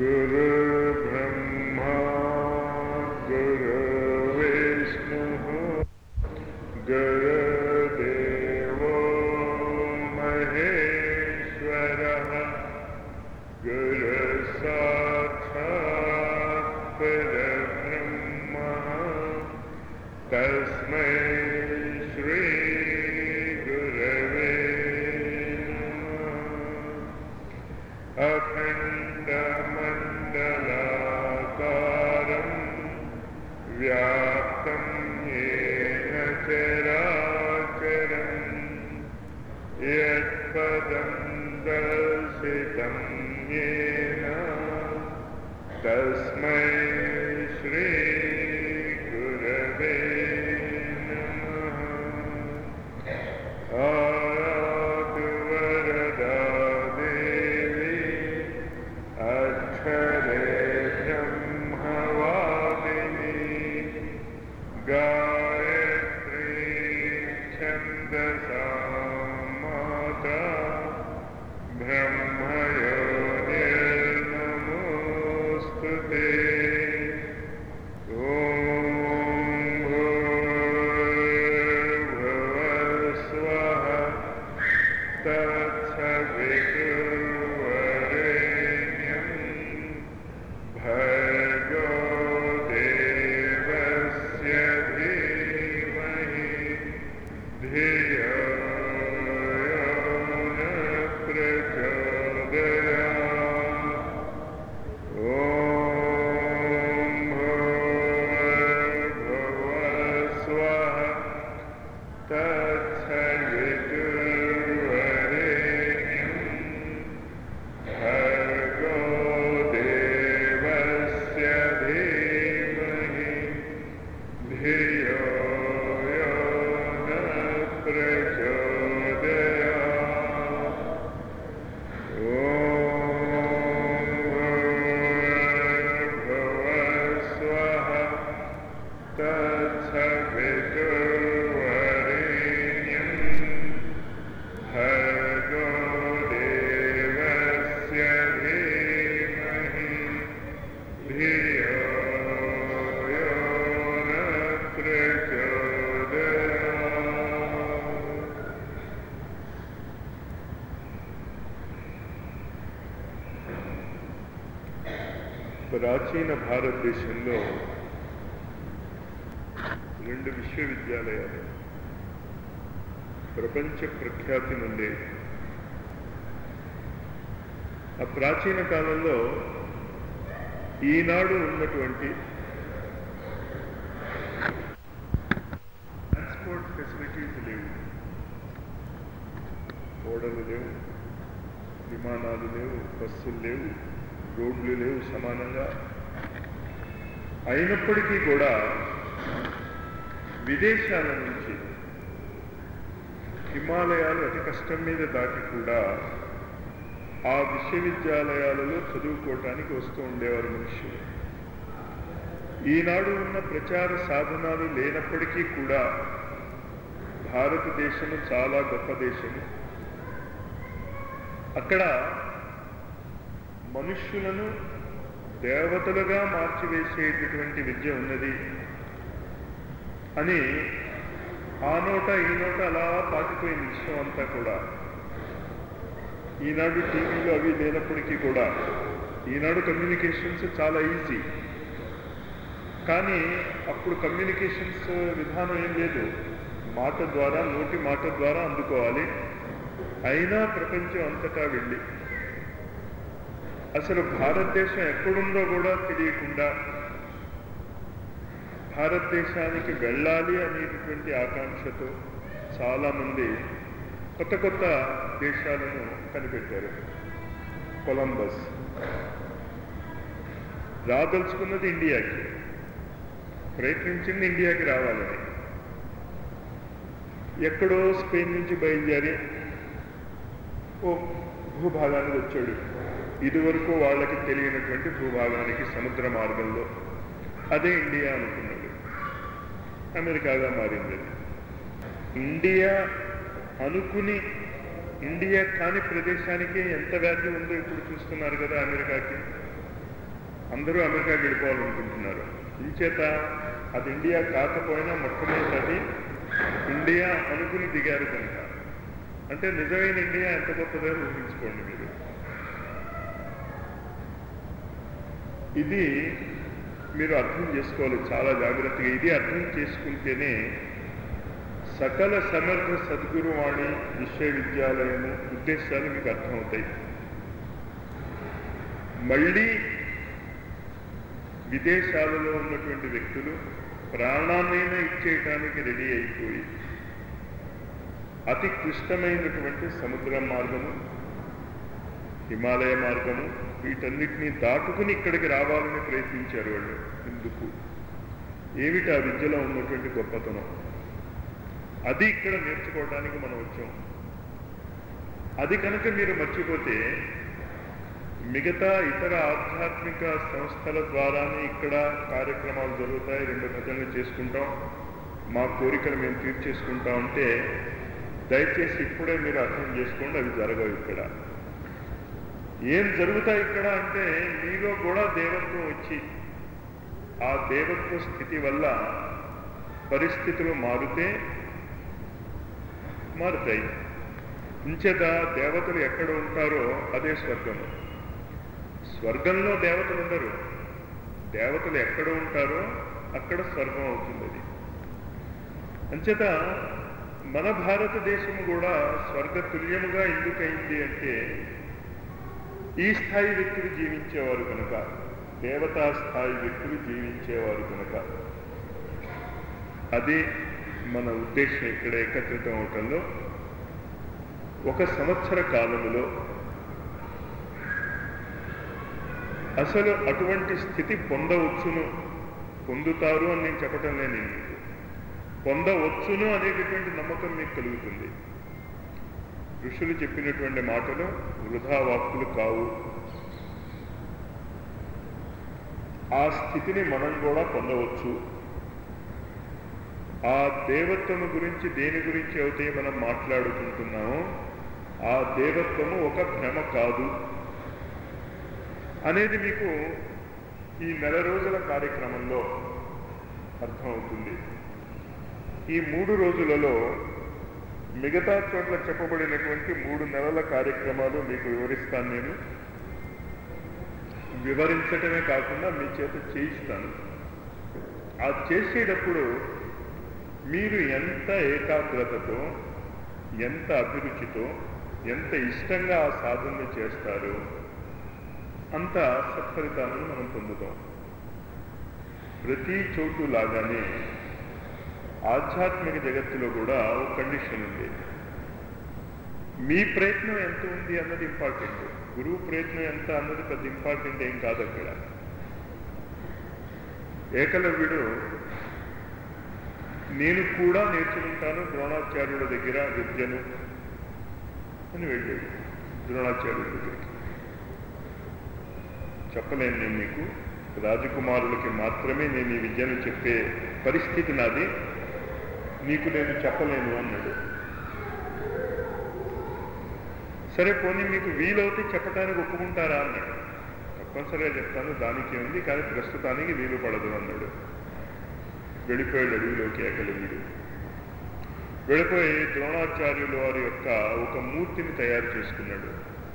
गुरुर्ब्रह्मा गुरुर्विष्णुः गुरुदेवो महेश्वरः गुरुसाक्षात् परब्रह्मः तस्मै श्रीगुरवे नमः अखण्डमण्डलाकारम् व्याप्तं येन चराचरम् यत्पदं दर्शितं येन तस्मै श्रीगुरवे नमः आयातु वरदा देवी अक्षरे ब्रह्मवादिनी गायत्री छन्दसा माता ब्रह्मयोनिर्नमोऽस्तु ते ॐ भूर्भुवः स्वः तत्सवितुर्वरेण्यम् भर्गो देवस्य धीमहि धियो यो न प्रचोदयात् ॐ भूर्भुवः स्वः तत्सवितुर्वरेण्यम् भर्गो देवस्य धीमहि धियो यो न प्रचोदयात् ॐ भूर्भुवः स्वः तत्सवितुर्वरेण्यम् भर्गो देवस्य धीमहि धियो यो न प्रचोदयात् ప్రాచీన భారతదేశంలో రెండు విశ్వవిద్యాలయాలు ప్రపంచ ప్రఖ్యాతి నుండి ఆ ప్రాచీన కాలంలో ఈనాడు ఉన్నటువంటి ట్రాన్స్పోర్ట్ ఫెసిలిటీస్ లేవు ఓడలు లేవు విమానాలు లేవు బస్సులు లేవు రోడ్లు లేవు సమానంగా అయినప్పటికీ కూడా విదేశాల నుంచి హిమాలయాలు అతి కష్టం మీద దాటి కూడా ఆ విశ్వవిద్యాలయాలలో చదువుకోవటానికి వస్తూ ఉండేవారు మనుషులు ఈనాడు ఉన్న ప్రచార సాధనాలు లేనప్పటికీ కూడా భారతదేశము చాలా గొప్ప దేశము అక్కడ మనుష్యులను దేవతలుగా మార్చివేసేటటువంటి విద్య ఉన్నది అని ఆ నోట ఈ నోట అలా పాకిపోయింది విశ్వం అంతా కూడా ఈనాడు టీవీలు అవి లేనప్పటికీ కూడా ఈనాడు కమ్యూనికేషన్స్ చాలా ఈజీ కానీ అప్పుడు కమ్యూనికేషన్స్ విధానం ఏం లేదు మాట ద్వారా నోటి మాట ద్వారా అందుకోవాలి అయినా ప్రపంచం అంతటా వెళ్ళి అసలు భారతదేశం ఎక్కడుందో కూడా తెలియకుండా భారతదేశానికి వెళ్ళాలి అనేటటువంటి ఆకాంక్షతో చాలామంది కొత్త కొత్త దేశాలను కనిపెట్టారు కొలంబస్ రాదలుచుకున్నది ఇండియాకి ప్రయత్నించింది ఇండియాకి రావాలని ఎక్కడో స్పెయిన్ నుంచి బయలుదేరి ఓ భూభాగానికి వచ్చాడు ఇదివరకు వాళ్ళకి తెలియనటువంటి భూభాగానికి సముద్ర మార్గంలో అదే ఇండియా అనుకున్నాడు అమెరికాగా మారింది అది. ఇండియా అనుకుని ఇండియా కాని ప్రదేశానికి ఎంత వాల్యూ ఉందో ఇప్పుడు చూస్తున్నారు కదా అమెరికాకి అందరూ అమెరికాకి వెళ్ళిపోవాలనుకుంటున్నారు ఇంచేత అది ఇండియా కాకపోయినా మొట్టమొదటి ఇండియా అనుకుని దిగారు కనుక అంటే నిజమైన ఇండియా ఎంత గొప్పదో ఊహించుకోండి మీరు ఇది మీరు అర్థం చేసుకోవాలి చాలా జాగ్రత్తగా ఇది అర్థం చేసుకుంటేనే సకల సమర్థ సద్గురువాణి విశ్వవిద్యాలయము ఉద్దేశాలు మీకు అర్థమవుతాయి మళ్ళీ విదేశాలలో ఉన్నటువంటి వ్యక్తులు ప్రాణాన్నైనా ఇచ్చేయటానికి రెడీ అయిపోయి అతి క్లిష్టమైనటువంటి సముద్ర మార్గము హిమాలయ మార్గము వీటన్నిటినీ దాటుకుని ఇక్కడికి రావాలని ప్రయత్నించారు వాళ్ళు ఎందుకు ఏమిటి ఆ విద్యలో ఉన్నటువంటి గొప్పతనం అది ఇక్కడ నేర్చుకోవడానికి మనం వచ్చాం అది కనుక మీరు మర్చిపోతే మిగతా ఇతర ఆధ్యాత్మిక సంస్థల ద్వారానే ఇక్కడ కార్యక్రమాలు జరుగుతాయి రెండు భజనలు చేసుకుంటాం మా కోరికలు మేము తీర్చేసుకుంటాం అంటే దయచేసి ఇప్పుడే మీరు అర్థం చేసుకోండి అవి జరగవు ఇక్కడ ఏం జరుగుతాయి ఇక్కడ అంటే మీలో కూడా దేవత్వం వచ్చి ఆ దేవత్వ స్థితి వల్ల పరిస్థితులు మారితే మారుతాయి ఇంచేత దేవతలు ఎక్కడ ఉంటారో అదే స్వర్గము స్వర్గంలో దేవతలు ఉండరు దేవతలు ఎక్కడ ఉంటారో అక్కడ స్వర్గం అవుతుంది అది అంచేత మన భారతదేశం కూడా స్వర్గ తుల్యముగా ఎందుకైంది అంటే ఈ స్థాయి వ్యక్తులు జీవించేవారు కనుక దేవతా స్థాయి వ్యక్తులు జీవించేవారు కనుక అది మన ఉద్దేశం ఇక్కడ ఏకత్రితం అవటంలో ఒక సంవత్సర కాలములో అసలు అటువంటి స్థితి పొందవచ్చును పొందుతారు అని నేను చెప్పటం లేదు నేను మీకు పొందవచ్చును అనేటటువంటి నమ్మకం మీకు కలుగుతుంది ఋషులు చెప్పినటువంటి మాటలు వృధా వాక్కులు కావు ఆ స్థితిని మనం కూడా పొందవచ్చు ఆ దేవత్వము గురించి దేని గురించి అయితే మనం మాట్లాడుకుంటున్నామో ఆ దేవత్వము ఒక భ్రమ కాదు అనేది మీకు ఈ నెల రోజుల కార్యక్రమంలో అర్థమవుతుంది ఈ మూడు రోజులలో మిగతా చోట్ల చెప్పబడినటువంటి మూడు నెలల కార్యక్రమాలు మీకు వివరిస్తాను నేను వివరించటమే కాకుండా మీ చేత చేయిస్తాను ఆ చేసేటప్పుడు మీరు ఎంత ఏకాగ్రతతో ఎంత అభిరుచితో ఎంత ఇష్టంగా ఆ సాధన చేస్తారు అంత సత్ఫలితాలను మనం పొందుతాం ప్రతి చోటు లాగానే ఆధ్యాత్మిక జగత్తులో కూడా ఒక కండిషన్ ఉంది మీ ప్రయత్నం ఎంత ఉంది అన్నది ఇంపార్టెంట్ గురువు ప్రయత్నం ఎంత అన్నది పెద్ద ఇంపార్టెంట్ ఏం కాదు అక్కడ ఏకలవ్యుడు నేను కూడా నేర్చుకుంటాను ద్రోణాచార్యుల దగ్గర విద్యను అని వెళ్ళాడు ద్రోణాచార్యుల దగ్గరికి చెప్పలేను నేను మీకు రాజకుమారులకి మాత్రమే నేను ఈ విద్యను చెప్పే పరిస్థితి నాది నీకు నేను చెప్పలేను అన్నాడు సరే పోనీ మీకు వీలవుతే చెప్పడానికి ఒప్పుకుంటారా అన్నాడు తప్పనిసరిగా చెప్తాను దానికి ఉంది కానీ ప్రస్తుతానికి వీలు పడదు అన్నాడు వెళ్ళిపోయాడు అడవిలోకి ఏకలవ్యుడు వెళ్ళిపోయి ద్రోణాచార్యుల వారి యొక్క ఒక మూర్తిని తయారు చేసుకున్నాడు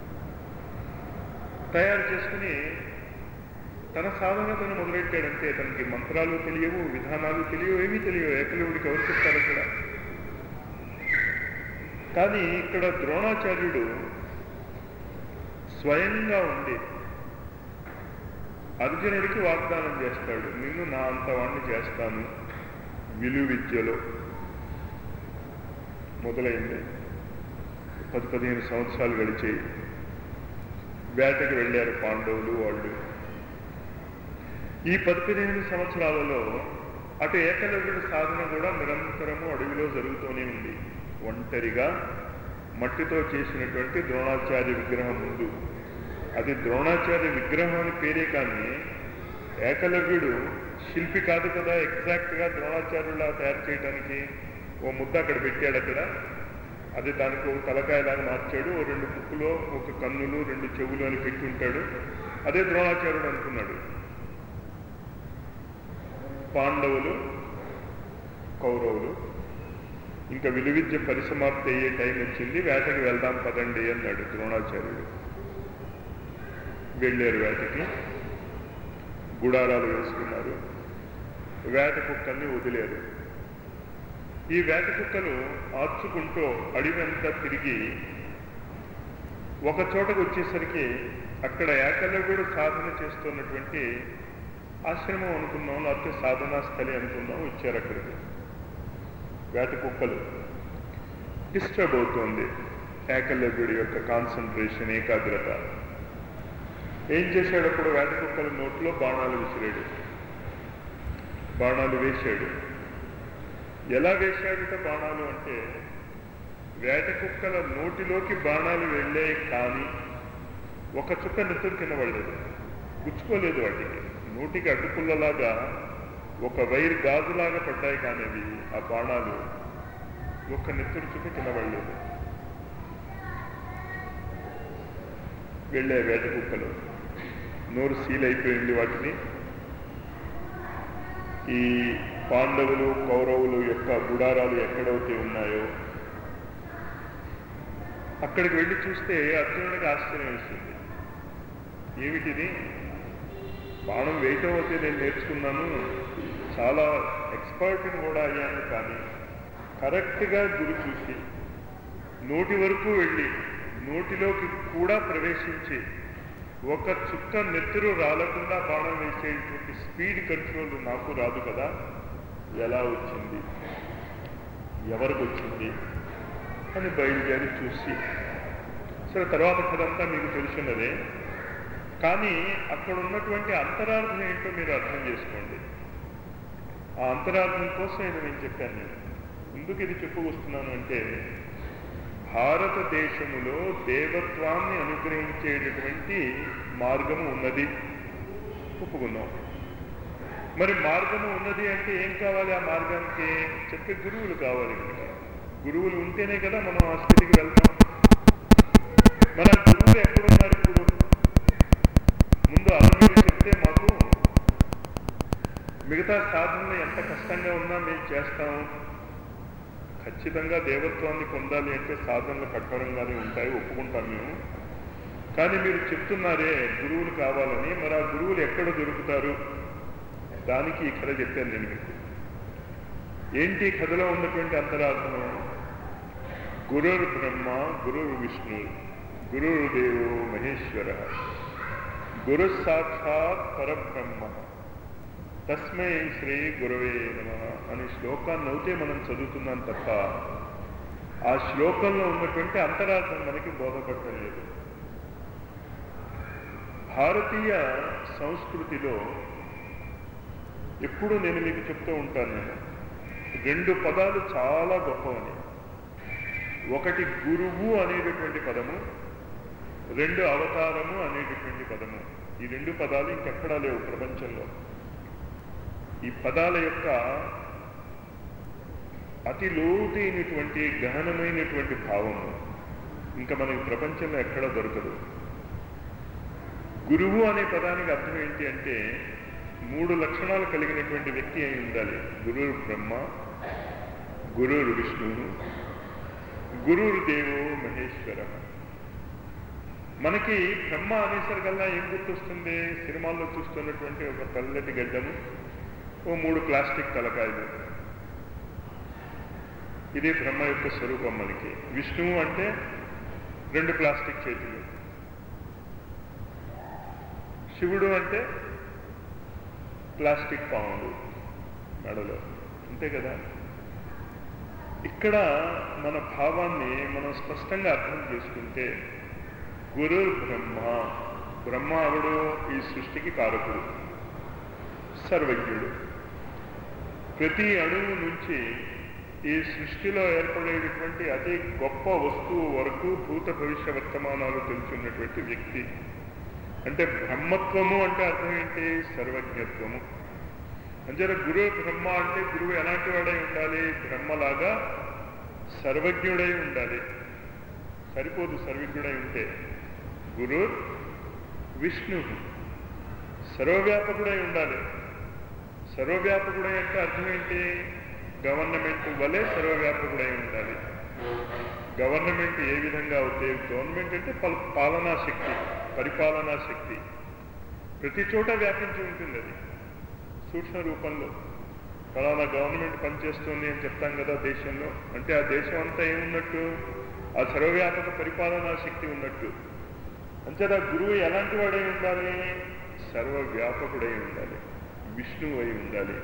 తయారు చేసుకుని తన సాధన తను మొదలెట్టాడంటే తనకి మంత్రాలు తెలియవు విధానాలు తెలియవు ఏమీ తెలియవు ఏకలవుడికి ఎవరు చెప్తారు అక్కడ కానీ ఇక్కడ ద్రోణాచార్యుడు స్వయంగా ఉండి అర్జునుడికి వాగ్దానం చేస్తాడు నిన్ను నా అంత వాణ్ణి చేస్తాను విలు విద్యలో మొదలైంది పది పదిహేను సంవత్సరాలు గడిచాయి వేటకి వెళ్ళారు పాండవులు వాళ్ళు ఈ పది పదిహేను సంవత్సరాలలో అటు ఏకలవ్యుడి సాధన కూడా నిరంతరము అడవిలో జరుగుతూనే ఉంది ఒంటరిగా మట్టితో చేసినటువంటి ద్రోణాచార్య విగ్రహం ముందు అది ద్రోణాచార్య విగ్రహం అని పేరే కానీ ఏకలవ్యుడు శిల్పి కాదు కదా ఎగ్జాక్ట్గా ద్రోణాచార్యులా తయారు చేయడానికి ఓ ముద్ద అక్కడ పెట్టాడు అక్కడ అది దానికి ఒక తలకాయలాగా మార్చాడు ఓ రెండు ముక్కులో ఒక కన్నులు రెండు చెవులు అని పెట్టి ఉంటాడు అదే ద్రోణాచార్యుడు అనుకున్నాడు పాండవులు కౌరవులు ఇంకా విలువిద్య పరిసమాప్తి అయ్యే టైం వచ్చింది వేటకి వెళ్దాం పదండి అన్నాడు ద్రోణాచార్యుడు వెళ్ళారు వేటకి గుడారాలు వేసుకున్నారు వేట కుక్కల్ని వదిలేరు ఈ వేట కుక్కలు ఆర్చుకుంటూ అడవంతా తిరిగి ఒక చోటకు వచ్చేసరికి అక్కడ ఏకలవ్యుడు సాధన చేస్తున్నటువంటి ఆశ్రమం అనుకున్నాం లేకపోతే సాధనా స్థలి అనుకున్నాం వచ్చారు అక్కడికి వేట కుక్కలు డిస్టర్బ్ అవుతోంది ఏకలవ్యుడి యొక్క కాన్సన్ట్రేషన్ ఏకాగ్రత ఏం చేశాడు అప్పుడు వేట కుక్కల నోట్లో బాణాలు విసిరాడు బాణాలు వేశాడు ఎలా వేశాడుట బాణాలు అంటే వేట కుక్కల నోటిలోకి బాణాలు వెళ్ళాయి కానీ ఒక చుక్క నెత్తురు కింద పడలేదు గుచ్చుకోలేదు వాటికి నోటికి అడ్డుపుల్లలాగా ఒక వైర్ గాజులాగా పడ్డాయి కానీ అవి ఆ బాణాలు ఒక్క నెత్తురు చుక్క కింద పడలేదు వెళ్ళే వేట కుక్కలు నోరు సీల్ అయిపోయింది వాటిని ఈ పాండవులు కౌరవులు యొక్క గుడారాలు ఎక్కడైతే ఉన్నాయో అక్కడికి వెళ్ళి చూస్తే అర్జునుడికి ఆశ్చర్యం వేసింది ఏమిటిది బాణం వేయటం అయితే నేను నేర్చుకున్నాను చాలా ఎక్స్పర్ట్ని కూడా అయ్యాను కానీ కరెక్ట్గా గురి చూసి నోటి వరకు వెళ్ళి నోటిలోకి కూడా ప్రవేశించి ఒక చుక్క నెత్తురు రాలకుండా బాణం వేసేటువంటి స్పీడ్ కంట్రోల్ నాకు రాదు కదా ఎలా వచ్చింది ఎవరికి వచ్చింది అని బయలుదేరి చూసి సరే తర్వాత కథంతా మీకు తెలిసినదే కానీ అక్కడ ఉన్నటువంటి అంతరార్థం ఏంటో మీరు అర్థం చేసుకోండి ఆ అంతరార్థం కోసం ఇది నేను చెప్పాను నేను ఎందుకు ఇది చెప్పుకొస్తున్నాను అంటే భారతదేశములో దేవత్వాన్ని అనుగ్రహించేటటువంటి మార్గము ఉన్నది ఒప్పుకుందాం మరి మార్గము ఉన్నది అంటే ఏం కావాలి ఆ మార్గానికి చెప్పే గురువులు కావాలి మనకి గురువులు ఉంటేనే కదా మనం ఆ స్థితికి వెళ్తాం మన గురువులు ఎక్కడున్నారు ఇప్పుడు ముందు అది మీరు చెప్తే మాకు మిగతా సాధనలు ఎంత కష్టంగా ఉన్నా మేము చేస్తాము ఖచ్చితంగా దేవత్వాన్ని పొందాలి అంటే సాధనలు కఠోరంగానే ఉంటాయి ఒప్పుకుంటాం మేము కానీ మీరు చెప్తున్నారే గురువులు కావాలని మరి ఆ గురువులు ఎక్కడ దొరుకుతారు దానికి ఈ కథ చెప్పాను నేను మీకు ఏంటి ఈ కథలో ఉన్నటువంటి అంతరార్థం గురుర్ బ్రహ్మ గురుర్ విష్ణు గురుర్ దేవో మహేశ్వర గురు సాక్షాత్ పరబ్రహ్మ తస్మై శ్రీ గురవే నమ అనే శ్లోకాన్ని అవుతే మనం చదువుతున్నాం తప్ప ఆ శ్లోకంలో ఉన్నటువంటి అంతరార్థం మనకి బోధపడటం లేదు భారతీయ సంస్కృతిలో ఎప్పుడు నేను మీకు చెప్తూ ఉంటాను నేను రెండు పదాలు చాలా గొప్పవని ఒకటి గురువు అనేటటువంటి పదము రెండు అవతారము అనేటటువంటి పదము ఈ రెండు పదాలు ఇంకెక్కడా లేవు ప్రపంచంలో ఈ పదాల యొక్క అతి లోతైనటువంటి గహనమైనటువంటి భావము ఇంకా మనకి ప్రపంచంలో ఎక్కడ దొరకదు గురువు అనే పదానికి అర్థం ఏంటి అంటే మూడు లక్షణాలు కలిగినటువంటి వ్యక్తి అయి ఉండాలి గురువు బ్రహ్మ గురువు విష్ణువు గురువు దేవో మహేశ్వర మనకి బ్రహ్మ అనేసరికల్లా ఏం గుర్తొస్తుంది సినిమాల్లో చూస్తున్నటువంటి ఒక తెల్లటి గడ్డము ఓ మూడు ప్లాస్టిక్ తలకాయలు ఇదే బ్రహ్మ యొక్క స్వరూపం మనకి విష్ణువు అంటే రెండు ప్లాస్టిక్ చేతులు శివుడు అంటే ప్లాస్టిక్ పాములు మెడలో అంతే కదా ఇక్కడ మన భావాన్ని మనం స్పష్టంగా అర్థం చేసుకుంటే గురు బ్రహ్మ బ్రహ్మ అవడు ఈ సృష్టికి కారకుడు సర్వజ్ఞుడు ప్రతి అణువు నుంచి ఈ సృష్టిలో ఏర్పడేటటువంటి అతి గొప్ప వస్తువు వరకు భూత భవిష్య వర్తమానాలు తెలుసున్నటువంటి వ్యక్తి అంటే బ్రహ్మత్వము అంటే అర్థం ఏంటి సర్వజ్ఞత్వము అంచేత గురువు బ్రహ్మ అంటే గురువు ఎలాంటి వాడై ఉండాలి బ్రహ్మలాగా సర్వజ్ఞుడై ఉండాలి సరిపోదు సర్వజ్ఞుడై ఉంటే గురు విష్ణు సర్వవ్యాపకుడై ఉండాలి సర్వవ్యాపకుడై అంటే అర్థం ఏంటి గవర్నమెంట్ వలె సర్వవ్యాపకుడై ఉండాలి గవర్నమెంట్ ఏ విధంగా అవుతే గవర్నమెంట్ అంటే పల్ పాలనా శక్తి పరిపాలనా శక్తి ప్రతి చోట వ్యాపించి ఉంటుంది అది సూక్ష్మ రూపంలో ఫలానా గవర్నమెంట్ పనిచేస్తుంది అని చెప్తాం కదా దేశంలో అంటే ఆ దేశం అంతా ఏమున్నట్టు ఆ సర్వవ్యాపక పరిపాలనా శక్తి ఉన్నట్టు అంచేత గురువు ఎలాంటి వాడై ఉండాలి సర్వవ్యాపకుడై ఉండాలి విష్ణువు అయి ఉండాలి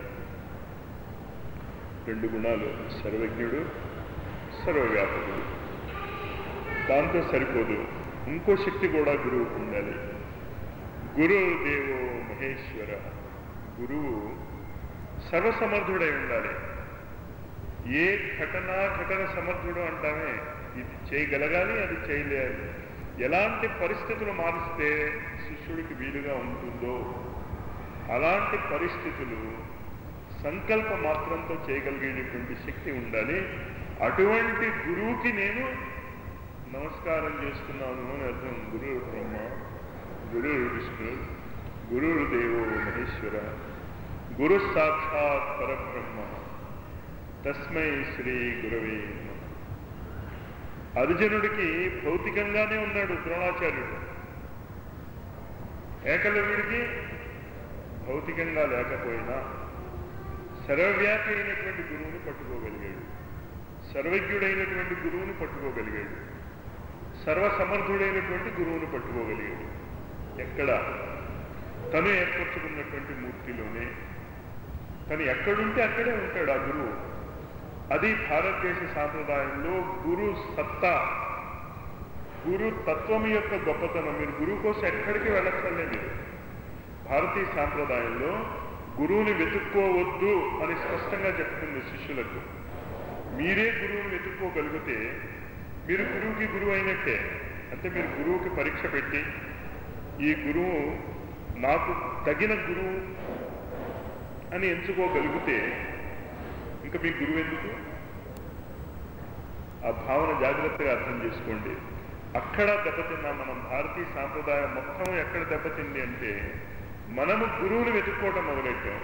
రెండు గుణాలు సర్వజ్ఞుడు సర్వవ్యాపకుడు దాంతో సరిపోదు ఇంకో శక్తి కూడా గురువుకు ఉండాలి గురుదేవో మహేశ్వర గురువు సర్వసమర్థుడై ఉండాలి ఏ ఘటన ఘటన సమర్థుడు అంటామే ఇది చేయగలగాలి అది చేయలేదు ఎలాంటి పరిస్థితులు మారిస్తే శిష్యుడికి వీలుగా ఉంటుందో అలాంటి పరిస్థితులు సంకల్ప మాత్రంతో చేయగలిగేటటువంటి శక్తి ఉండాలి అటువంటి గురువుకి నేను నమస్కారం చేస్తున్నాను అని అర్థం గురువు బ్రహ్మ గురువు విష్ణు గురువు దేవో మహేశ్వర గురు సాక్షాత్ పరబ్రహ్మ తస్మై శ్రీ గురవే నమః అర్జునుడికి భౌతికంగానే ఉన్నాడు ద్రోణాచార్యుడు ఏకలవ్యుడికి భౌతికంగా లేకపోయినా సర్వవ్యాపి అయినటువంటి గురువుని పట్టుకోగలిగాడు సర్వజ్ఞుడైనటువంటి గురువుని పట్టుకోగలిగాడు సర్వసమర్థుడైనటువంటి గురువుని పట్టుకోగలిగాడు ఎక్కడ తను ఏర్పరచుకున్నటువంటి మూర్తిలోనే తను ఎక్కడుంటే అక్కడే ఉంటాడు ఆ గురువు అది భారతదేశ సాంప్రదాయంలో గురు సత్తా గురు తత్వం యొక్క గొప్పతనం మీరు గురువు కోసం ఎక్కడికి వెళ్ళక్కర్లే మీరు భారతీయ సాంప్రదాయంలో గురువుని వెతుక్కోవద్దు అని స్పష్టంగా చెప్తుంది శిష్యులకు మీరే గురువుని వెతుక్కోగలిగితే మీరు గురువుకి గురువు అయినట్టే అంటే మీరు గురువుకి పరీక్ష పెట్టి ఈ గురువు నాకు తగిన గురువు అని ఎంచుకోగలిగితే ఇంకా మీ గురువు ఎందుకు ఆ భావన జాగ్రత్తగా అర్థం చేసుకోండి అక్కడ దెబ్బతిన్నాం మనం భారతీయ సాంప్రదాయం మొత్తం ఎక్కడ దెబ్బతింది అంటే మనము గురువుని వెతుక్కోవటం మొదలెట్టాం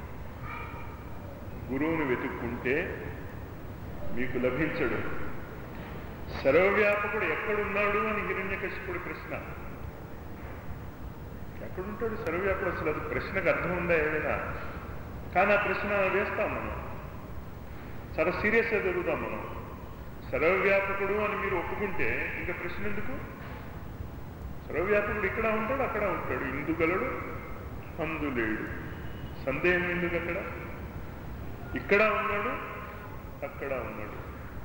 గురువుని వెతుక్కుంటే మీకు లభించడు సర్వవ్యాపకుడు ఎక్కడున్నాడు అని హిరణ్యకశిపుడి ప్రశ్న ఎక్కడుంటాడు సర్వవ్యాపకుడు అసలు అది ప్రశ్నకు అర్థం ఉందా ఏమైనా కానీ ఆ ప్రశ్న వేస్తాం మనం చాలా సీరియస్గా జరుగుతాం మనం సర్వవ్యాపకుడు అని మీరు ఒప్పుకుంటే ఇంకా ప్రశ్న ఎందుకు సర్వవ్యాపకుడు ఇక్కడ ఉంటాడు అక్కడ ఉంటాడు ఇందుగలడు అందులేడు సందేహం ఎందుకు అక్కడ ఇక్కడ ఉన్నాడు అక్కడ ఉన్నాడు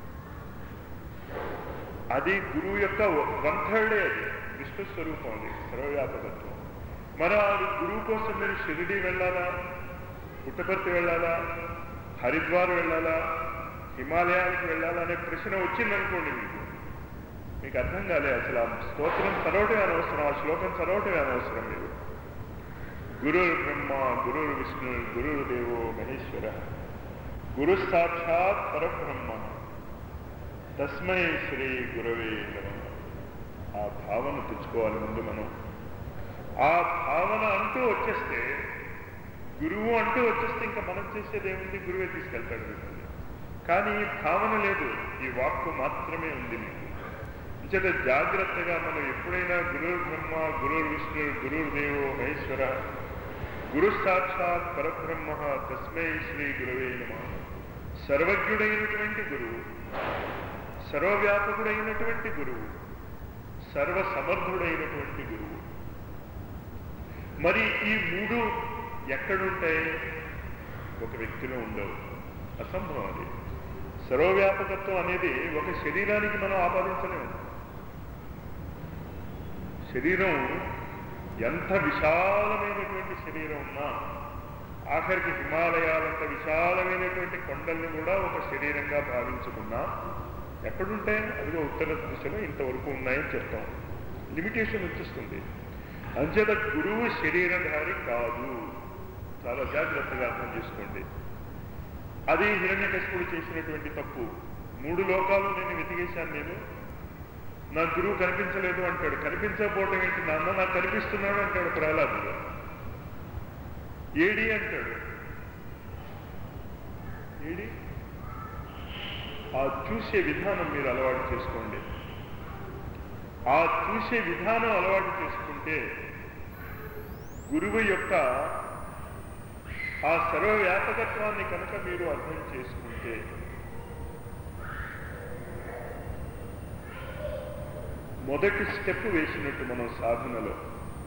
అది గురువు యొక్క వన్ థర్డే అది విష్ణు స్వరూపం అది సర్వవ్యాపకత్వం మరి ఆ గురువు కోసం మీరు షిరిడి వెళ్ళాలా పుట్టపర్తి వెళ్ళాలా హరిద్వార్ వెళ్ళాలా హిమాలయానికి వెళ్ళాలా అనే ప్రశ్న వచ్చిందనుకోండి మీకు మీకు అర్థం కాలే అసలు ఆ స్తోత్రం చదవటమే అనవసరం ఆ శ్లోకం చదవటమే అనవసరం మీరు గురుర్ బ్రహ్మ గురుర్ విష్ణు గురుర్ దేవో మహేశ్వర గురు సాక్షాత్ పరబ్రహ్మ తస్మై శ్రీ గురవే నమః ఆ భావన తెచ్చుకోవాలి ముందు మనం ఆ భావన అంటూ వచ్చేస్తే గురువు అంటూ వచ్చేస్తే ఇంకా మనం చేసేది ఏముంది గురువే తీసుకెళ్తాడు మిమ్మల్ని కానీ ఈ భావన లేదు ఈ వాక్కు మాత్రమే ఉంది మీకు అంచేత జాగ్రత్తగా మనం ఎప్పుడైనా గురువు బ్రహ్మ గురువు విష్ణు గురువు దేవో మహేశ్వర గురు సాక్షాత్ పరబ్రహ్మ తస్మై శ్రీ గురువే నమ సర్వజ్ఞుడైనటువంటి గురువు సర్వవ్యాపకుడైనటువంటి గురువు సర్వసమర్థుడైనటువంటి గురువు మరి ఈ మూడు ఎక్కడుంటాయి ఒక వ్యక్తిలో ఉండవు అసంభవం అది సర్వవ్యాపకత్వం అనేది ఒక శరీరానికి మనం ఆపాదించలేము శరీరం ఎంత విశాలమైనటువంటి శరీరం ఉన్నా ఆఖరికి హిమాలయాలంత విశాలమైనటువంటి కొండల్ని కూడా ఒక శరీరంగా భావించుకున్నా ఎక్కడుంటాయి అదిగో ఉత్తర దిశలో ఇంతవరకు ఉన్నాయని చెప్తాం లిమిటేషన్ వచ్చేస్తుంది అంచేత గురువు శరీరధారి కాదు చాలా జాగ్రత్తగా అర్థం చేసుకోండి అది హిరణ్యకశిపుడు చేసినటువంటి తప్పు మూడు లోకాలు నేను వెతికేశాను నేను నా గురువు కనిపించలేదు అంటాడు కనిపించకపోవడం ఏంటి నాన్న నాకు కనిపిస్తున్నాడు అంటాడు ప్రహ్లాదుడు ఏడి అంటాడు ఏడి ఆ చూసే విధానం మీరు అలవాటు చేసుకోండి ఆ చూసే విధానం అలవాటు చేసుకుంటే గురువు యొక్క ఆ సర్వవ్యాపకత్వాన్ని కనుక మీరు అర్థం చేసుకుంటే మొదటి స్టెప్ వేసినట్టు మనం సాధనలో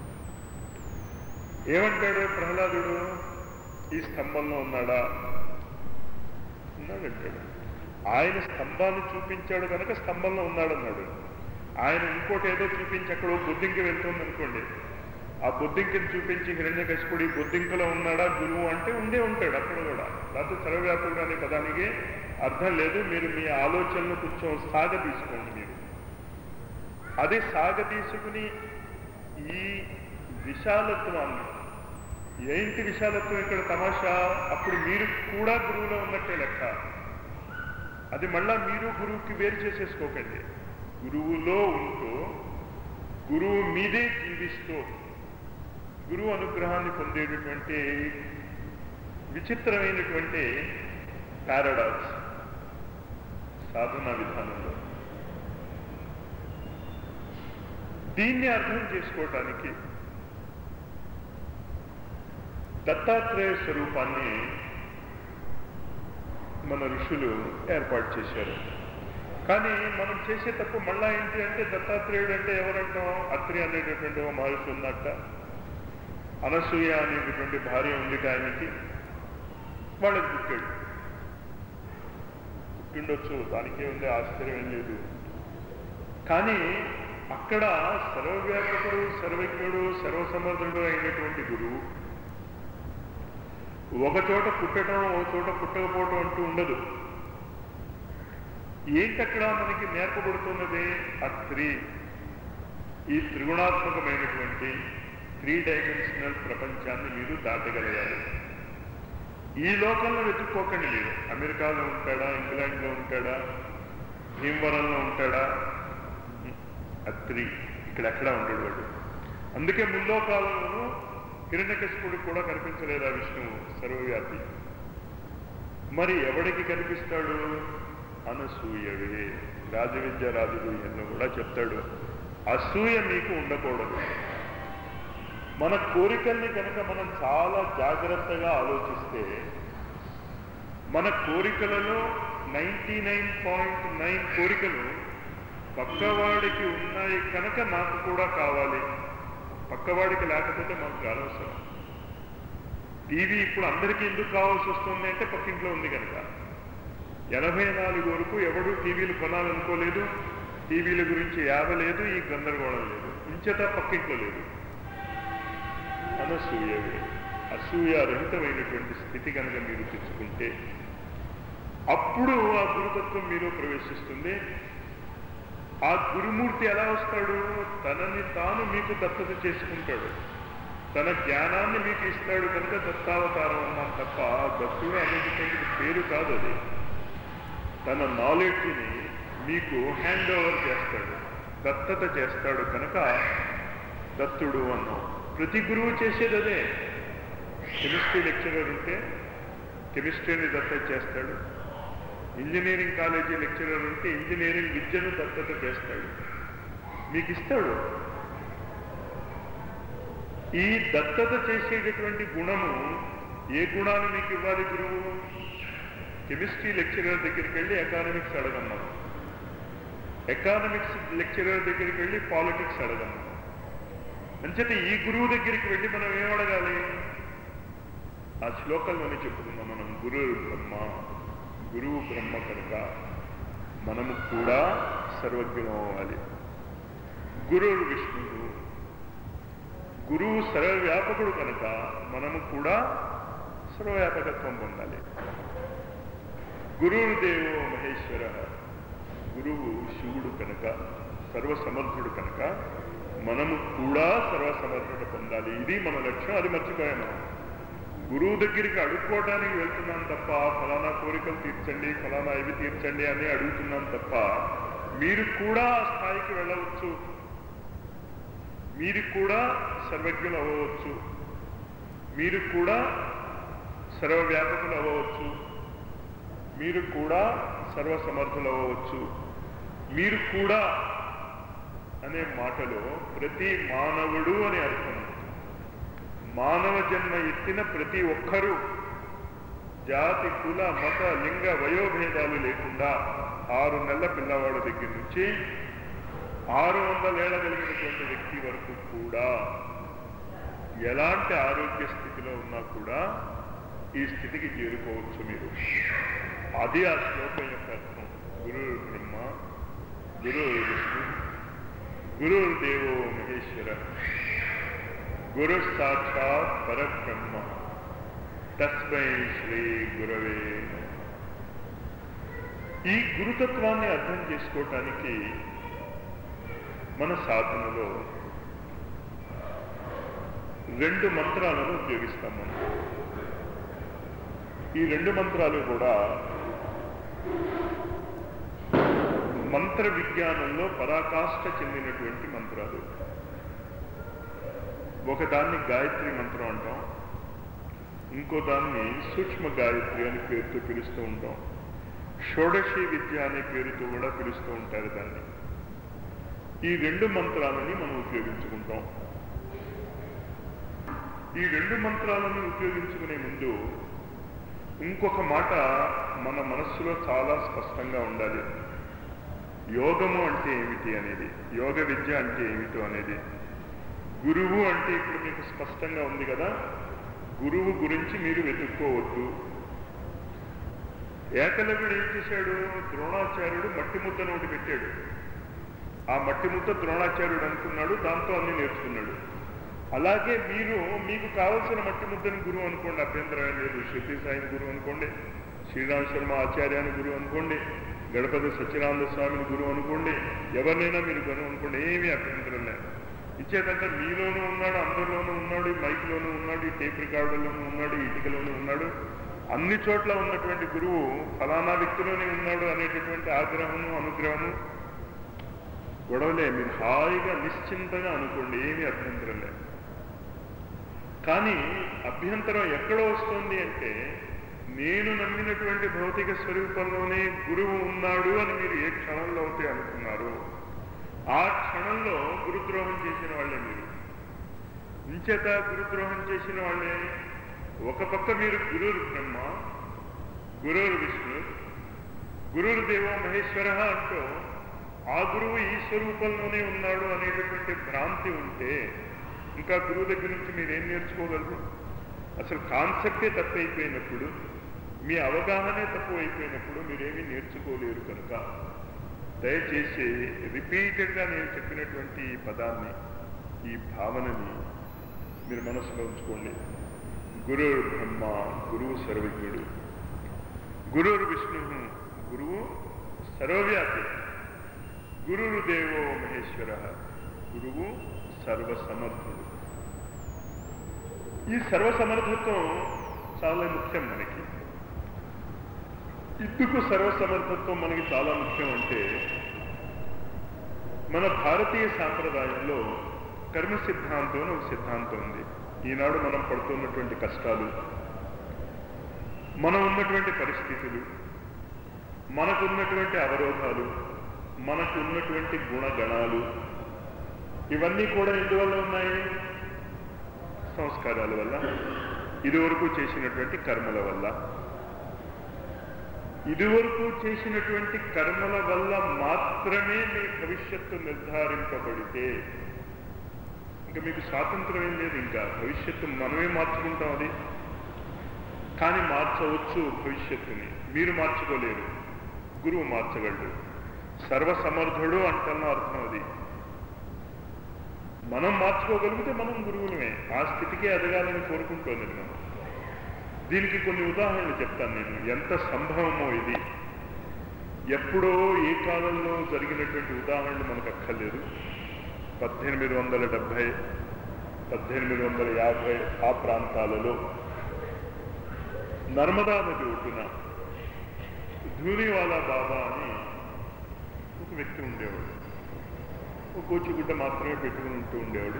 ఏమంటాడు ప్రహ్లాదుడు ఈ స్తంభంలో ఉన్నాడా ఉన్నాడంటాడు ఆయన స్తంభాన్ని చూపించాడు కనుక స్తంభంలో ఉన్నాడన్నాడు ఆయన ఇంకోటి ఏదో చూపించి అక్కడ ఓ బొద్దింక వెళ్తుంది అనుకోండి ఆ బొద్దింకని చూపించి హిరణ్య కశిపుడి బొద్దింకలో ఉన్నాడా గురువు అంటే ఉండే ఉంటాడు అక్కడ కూడా లేకపోతే సర్వవ్యాపుడు అనే పదానికి అర్థం లేదు మీరు మీ ఆలోచనలు కొంచెం సాగ తీసుకోండి మీరు అదే సాగ తీసుకుని ఈ విశాలత్వాన్ని ఏంటి విశాలత్వం ఇక్కడ తమాషా అప్పుడు మీరు కూడా గురువులో ఉన్నట్టే లెక్క అది మళ్ళా మీరు గురువుకి వేరు చేసేసుకోకండి గురువులో ఉంటూ గురువు మీదే జీవిస్తూ గురువు అనుగ్రహాన్ని పొందేటటువంటి విచిత్రమైనటువంటి పారాడాక్స్ సాధనా విధానంలో దీన్ని అర్థం చేసుకోవటానికి దత్తాత్రేయ స్వరూపాన్ని మన ఋషులు ఏర్పాటు చేశారు కానీ మనం చేసే తప్పు మళ్ళా ఏంటి అంటే దత్తాత్రేయుడు అంటే ఎవరంటాం అత్రి అనేటటువంటి ఓ మహర్షి ఉన్నట్ట అనసూయ అనేటటువంటి భార్య ఉంది ఆయనకి వాళ్ళకి పుట్టాడు పుట్టిండొచ్చు దానికే ఉంది ఆశ్చర్యం ఏం లేదు కానీ అక్కడ సర్వవ్యాపకుడు సర్వజ్ఞుడు సర్వసమర్థుడు అయినటువంటి గురువు ఒక చోట పుట్టడం ఒక చోట పుట్టకపోవటం అంటూ ఉండదు ఏంటక్కడ మనకి నేర్పబడుతున్నది ఆ త్రీ ఈ త్రిగుణాత్మకమైనటువంటి త్రీ డైమెన్షనల్ ప్రపంచాన్ని మీరు దాటగలగాలి ఈ లోకంలో వెతుక్కోకండి మీరు అమెరికాలో ఉంటాడా ఇంగ్లాండ్లో ఉంటాడా భీమవరంలో ఉంటాడా అత్రి ఇక్కడ ఎక్కడా ఉండడు వాడు అందుకే ముల్లోకాలంలోనూ హిరణ్యకశిపుడికి కూడా కనిపించలేదా విష్ణువు సర్వవ్యాపి మరి ఎవడికి కనిపిస్తాడు అనసూయవే రాజవిద్య రాజగుహ్యంలో కూడా చెప్తాడు అసూయ మీకు ఉండకూడదు మన కోరికల్ని కనుక మనం చాలా జాగ్రత్తగా ఆలోచిస్తే మన కోరికలలో నైంటీ నైన్ పాయింట్ నైన్ కోరికలు పక్కవాడికి ఉన్నాయి కనుక నాకు కూడా కావాలి పక్కవాడికి లేకపోతే మాకు కానవసరం టీవీ ఇప్పుడు అందరికీ ఎందుకు కావాల్సి వస్తుంది అంటే పక్కింట్లో ఉంది కనుక ఎనభై నాలుగు వరకు ఎవడు టీవీలు కొనాలనుకోలేదు టీవీల గురించి యావ లేదు ఈ గందరగోళం లేదు ఇంచేత పక్కింట్లో లేదు అనసూయవే అసూయారహితమైనటువంటి స్థితి కనుక మీరు తెచ్చుకుంటే అప్పుడు ఆ గురుతత్వం మీలో ప్రవేశిస్తుంది ఆ గురుమూర్తి ఎలా వస్తాడు తనని తాను మీకు దత్తత చేసుకుంటాడు తన జ్ఞానాన్ని మీకు ఇస్తాడు కనుక దత్తావతారం అన్నాం తప్ప దత్తుడు అనేటటువంటి పేరు కాదు అది తన నాలెడ్జ్ని మీకు హ్యాండ్ ఓవర్ చేస్తాడు దత్తత చేస్తాడు కనుక దత్తుడు అన్నాం ప్రతి గురువు చేసేది అదే కెమిస్ట్రీ లెక్చరర్ ఉంటే కెమిస్ట్రీని దత్తత చేస్తాడు ఇంజనీరింగ్ కాలేజీ లెక్చరర్ ఉంటే ఇంజనీరింగ్ విద్యను దత్తత చేస్తాడు మీకు ఇస్తాడు ఈ దత్తత చేసేటటువంటి గుణము ఏ గుణాన్ని మీకు ఇవ్వాలి గురువు కెమిస్ట్రీ లెక్చరర్ దగ్గరికి వెళ్ళి ఎకానమిక్స్ అడగన్నాం ఎకానమిక్స్ లెక్చరర్ దగ్గరికి వెళ్ళి పాలిటిక్స్ అడగన్నాం అంచేత ఈ గురువు దగ్గరికి వెళ్ళి మనం ఏం అడగాలి ఆ శ్లోకంలోనే చెప్పుకున్నాం మనం గురు బ్రహ్మ గురువు బ్రహ్మ కనుక మనము కూడా సర్వజ్ఞం అవ్వాలి గురువు విష్ణువు గురువు సర్వవ్యాపకుడు కనుక మనము కూడా సర్వవ్యాపకత్వం పొందాలి గురువు దేవో మహేశ్వర గురువు శివుడు కనుక సర్వసమర్థుడు కనుక మనము కూడా సర్వసమర్థత పొందాలి ఇది మన లక్ష్యం అది మర్చిపోయాం మనం గురువు దగ్గరికి అడుక్కోవడానికి వెళ్తున్నాం తప్ప ఫలానా కోరికలు తీర్చండి ఫలానా ఇవి తీర్చండి అని అడుగుతున్నాం తప్ప మీరు కూడా ఆ స్థాయికి వెళ్ళవచ్చు మీరు కూడా సర్వజ్ఞులు అవ్వవచ్చు మీరు కూడా సర్వవ్యాపకులు అవ్వవచ్చు మీరు కూడా సర్వసమర్థులవ్వచ్చు మీరు కూడా అనే మాటలో ప్రతి మానవుడు అని అర్థం మానవ జన్మ ఎత్తిన ప్రతి ఒక్కరూ జాతి కుల మత లింగ వయోభేదాలు లేకుండా ఆరు నెలల పిల్లవాడి దగ్గర నుంచి ఆరు వందలేళ్ల కలిగినటువంటి వ్యక్తి వరకు కూడా ఎలాంటి ఆరోగ్య స్థితిలో ఉన్నా కూడా ఈ స్థితికి చేరుకోవచ్చు మీరు అది ఆ శ్లోకం యొక్క అర్థం గురు బ్రహ్మ గురు విష్ణు గురు దేవో మహేశ్వర గురు సాక్షాత్ పరబ్రహ్మ తస్మై శ్రీ గురవే నమః. ఈ గురుతత్వాన్ని అర్థం చేసుకోవటానికి మన సాధనలో రెండు మంత్రాలను ఉపయోగిస్తాం మనం ఈ రెండు మంత్రాలు కూడా మంత్ర విజ్ఞానంలో పరాకాష్ఠ చెందినటువంటి మంత్రాలు ఒకదాన్ని గాయత్రి మంత్రం అంటాం ఇంకో దాన్ని సూక్ష్మ గాయత్రి అని పేరుతో పిలుస్తూ ఉంటాం షోడశి విద్య అనే పేరుతో కూడా పిలుస్తూ ఉంటారు దాన్ని ఈ రెండు మంత్రాలని మనం ఉపయోగించుకుంటాం ఈ రెండు మంత్రాలను ఉపయోగించుకునే ముందు ఇంకొక మాట మన మనస్సులో చాలా స్పష్టంగా ఉండాలి యోగము అంటే ఏమిటి అనేది యోగ విద్య అంటే ఏమిటో అనేది గురువు అంటే ఇప్పుడు మీకు స్పష్టంగా ఉంది కదా గురువు గురించి మీరు వెతుక్కోవద్దు ఏకలవ్యుడు ఏం చేశాడు ద్రోణాచార్యుడు మట్టి ముద్ద నోటి పెట్టాడు ఆ మట్టి ముద్ద ద్రోణాచార్యుడు అనుకున్నాడు దాంతో అన్ని నేర్చుకున్నాడు అలాగే మీరు మీకు కావలసిన మట్టి ముద్దని గురువు అనుకోండి అభ్యంతరం ఏం లేదు శృతి సాయిని గురువు అనుకోండి శ్రీరామ్ శర్మ ఆచార్యాన్ని గురువు అనుకోండి గణపతి సత్యనారాయణ స్వామిని గురువు అనుకోండి ఎవరినైనా మీరు గురువు అనుకోండి ఏమీ అభ్యంతరం లేదు ఇచ్చేదంటే మీలోనూ ఉన్నాడు అందరిలోనూ ఉన్నాడు ఈ మైక్లోనూ ఉన్నాడు ఈ టేప్ రికార్డులోనూ ఉన్నాడు ఈ ఇటుకలోనూ ఉన్నాడు అన్ని చోట్ల ఉన్నటువంటి గురువు ఫలానా వ్యక్తిలోనే ఉన్నాడు అనేటటువంటి ఆగ్రహము అనుగ్రహము గొడవలే మీరు హాయిగా నిశ్చింతగా అనుకోండి ఏమీ అభ్యంతరం లేదు కానీ అభ్యంతరం ఎక్కడ వస్తుంది అంటే నేను నమ్మినటువంటి భౌతిక స్వరూపంలోనే గురువు ఉన్నాడు అని మీరు ఏ క్షణంలో అయితే అనుకున్నారు ఆ క్షణంలో గురుద్రోహం చేసిన వాళ్ళే మీరు ఇంచేత గురుద్రోహం చేసిన వాళ్ళే ఒక పక్క మీరు గురురు బ్రహ్మ గురురు విష్ణు గురురు దేవో మహేశ్వర అంటూ ఆ గురువు ఈ స్వరూపంలోనే ఉన్నాడు అనేటటువంటి భ్రాంతి ఉంటే ఇంకా గురువు దగ్గర నుంచి మీరేం నేర్చుకోగలరు అసలు కాన్సెప్టే తప్పైపోయినప్పుడు మీ అవగాహనే తప్పు అయిపోయినప్పుడు మీరేమీ నేర్చుకోలేరు కనుక దయచేసి రిపీటెడ్గా నేను చెప్పినటువంటి ఈ పదాన్ని ఈ భావనని మీరు మనసులో ఉంచుకోండి గురు బ్రహ్మ గురువు సర్వజ్ఞుడు గురువు విష్ణు గురువు సర్వవ్యాపి గురువు దేవో మహేశ్వర గురువు సర్వసమర్థుడు ఈ సర్వసమర్థత్వం చాలా ముఖ్యం మనకి ఎందుకు సర్వసమర్థత్వం మనకి చాలా ముఖ్యం అంటే మన భారతీయ సాంప్రదాయంలో కర్మ సిద్ధాంతం అని ఒక సిద్ధాంతం ఉంది ఈనాడు మనం పడుతున్నటువంటి కష్టాలు మనం ఉన్నటువంటి పరిస్థితులు మనకున్నటువంటి అవరోధాలు మనకు ఉన్నటువంటి గుణగణాలు ఇవన్నీ కూడా ఎందువల్ల ఉన్నాయి సంస్కారాల వల్ల ఇదివరకు చేసినటువంటి కర్మల వల్ల ఇదివరకు చేసినటువంటి కర్మల వల్ల మాత్రమే మీ భవిష్యత్తు నిర్ధారింపబడితే ఇంకా మీకు స్వాతంత్రం ఏం లేదు ఇంకా భవిష్యత్తు మనమే మార్చుకుంటాం అది కానీ మార్చవచ్చు భవిష్యత్తుని మీరు మార్చుకోలేరు గురువు మార్చగలడు సర్వసమర్థుడు అంటున్న అర్థం అది మనం మార్చుకోగలిగితే మనం గురువులమే ఆ స్థితికే ఎదగాలని కోరుకుంటోంది మనం దీనికి కొన్ని ఉదాహరణలు చెప్తాను నేను ఎంత సంభవమో ఇది ఎప్పుడో ఏ కాలంలో జరిగినటువంటి ఉదాహరణలు మనకు అక్కర్లేదు పద్దెనిమిది వందల డెబ్భై పద్దెనిమిది వందల యాభై ఆ ప్రాంతాలలో నర్మదా నది ఒడ్డున ధూనివాలా బాబా అని ఒక వ్యక్తి ఉండేవాడు ఒక కోచిగుడ్డ మాత్రమే పెట్టుకుని ఉంటూ ఉండేవాడు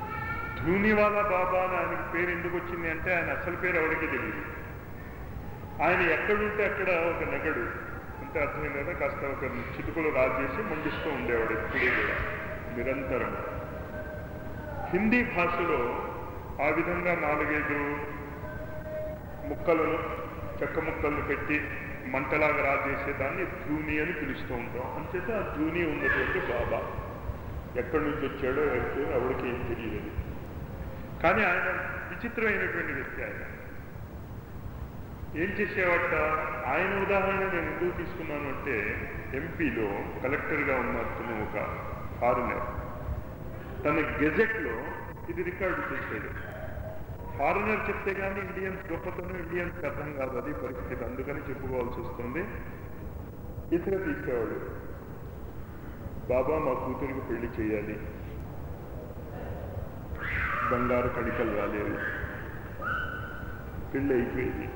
ధూనివాలా బాబా అని ఆయనకి పేరు ఎందుకు వచ్చింది అంటే ఆయన అసలు పేరు ఎవరికి తెలియదు ఆయన ఎక్కడుంటే అక్కడ ఒక నెగడు అంటే అర్థమైంది కదా కాస్త ఒక చిటుకులు రాజేసి మండిస్తూ ఉండేవాడు ఎప్పుడూ కూడా నిరంతరం హిందీ భాషలో ఆ విధంగా నాలుగైదు ముక్కలను చెక్క ముక్కలను పెట్టి మంటలాగా రాజేసే దాన్ని ధూని అని పిలుస్తూ ఉంటాం అంచేత ఆ ధూని ఉన్నటువంటి బాబా ఎక్కడి నుంచి వచ్చాడో ఎవరికి ఎవరికి ఏం తెలియదు కానీ ఆయన విచిత్రమైనటువంటి వ్యక్తి ఆయన ఏం చేసేవాట ఆయన ఉదాహరణ నేను ఎందుకు తీసుకున్నాను అంటే ఎంపీలో కలెక్టర్గా ఉన్న అతను ఒక ఫారినర్ తన గెజెట్లో ఇది రికార్డు చేశాడు ఫారినర్ చెప్తే కానీ ఇండియన్స్ గొప్పతనం ఇండియన్స్ అర్థం కాదు అది పరిస్థితి అందుకని చెప్పుకోవాల్సి వస్తుంది ఇతర తీసేవాడు బాబా మా కూతురికి పెళ్లి చేయాలి బంగారు కడికలు రాలేదు పెళ్ళి అయిపోయింది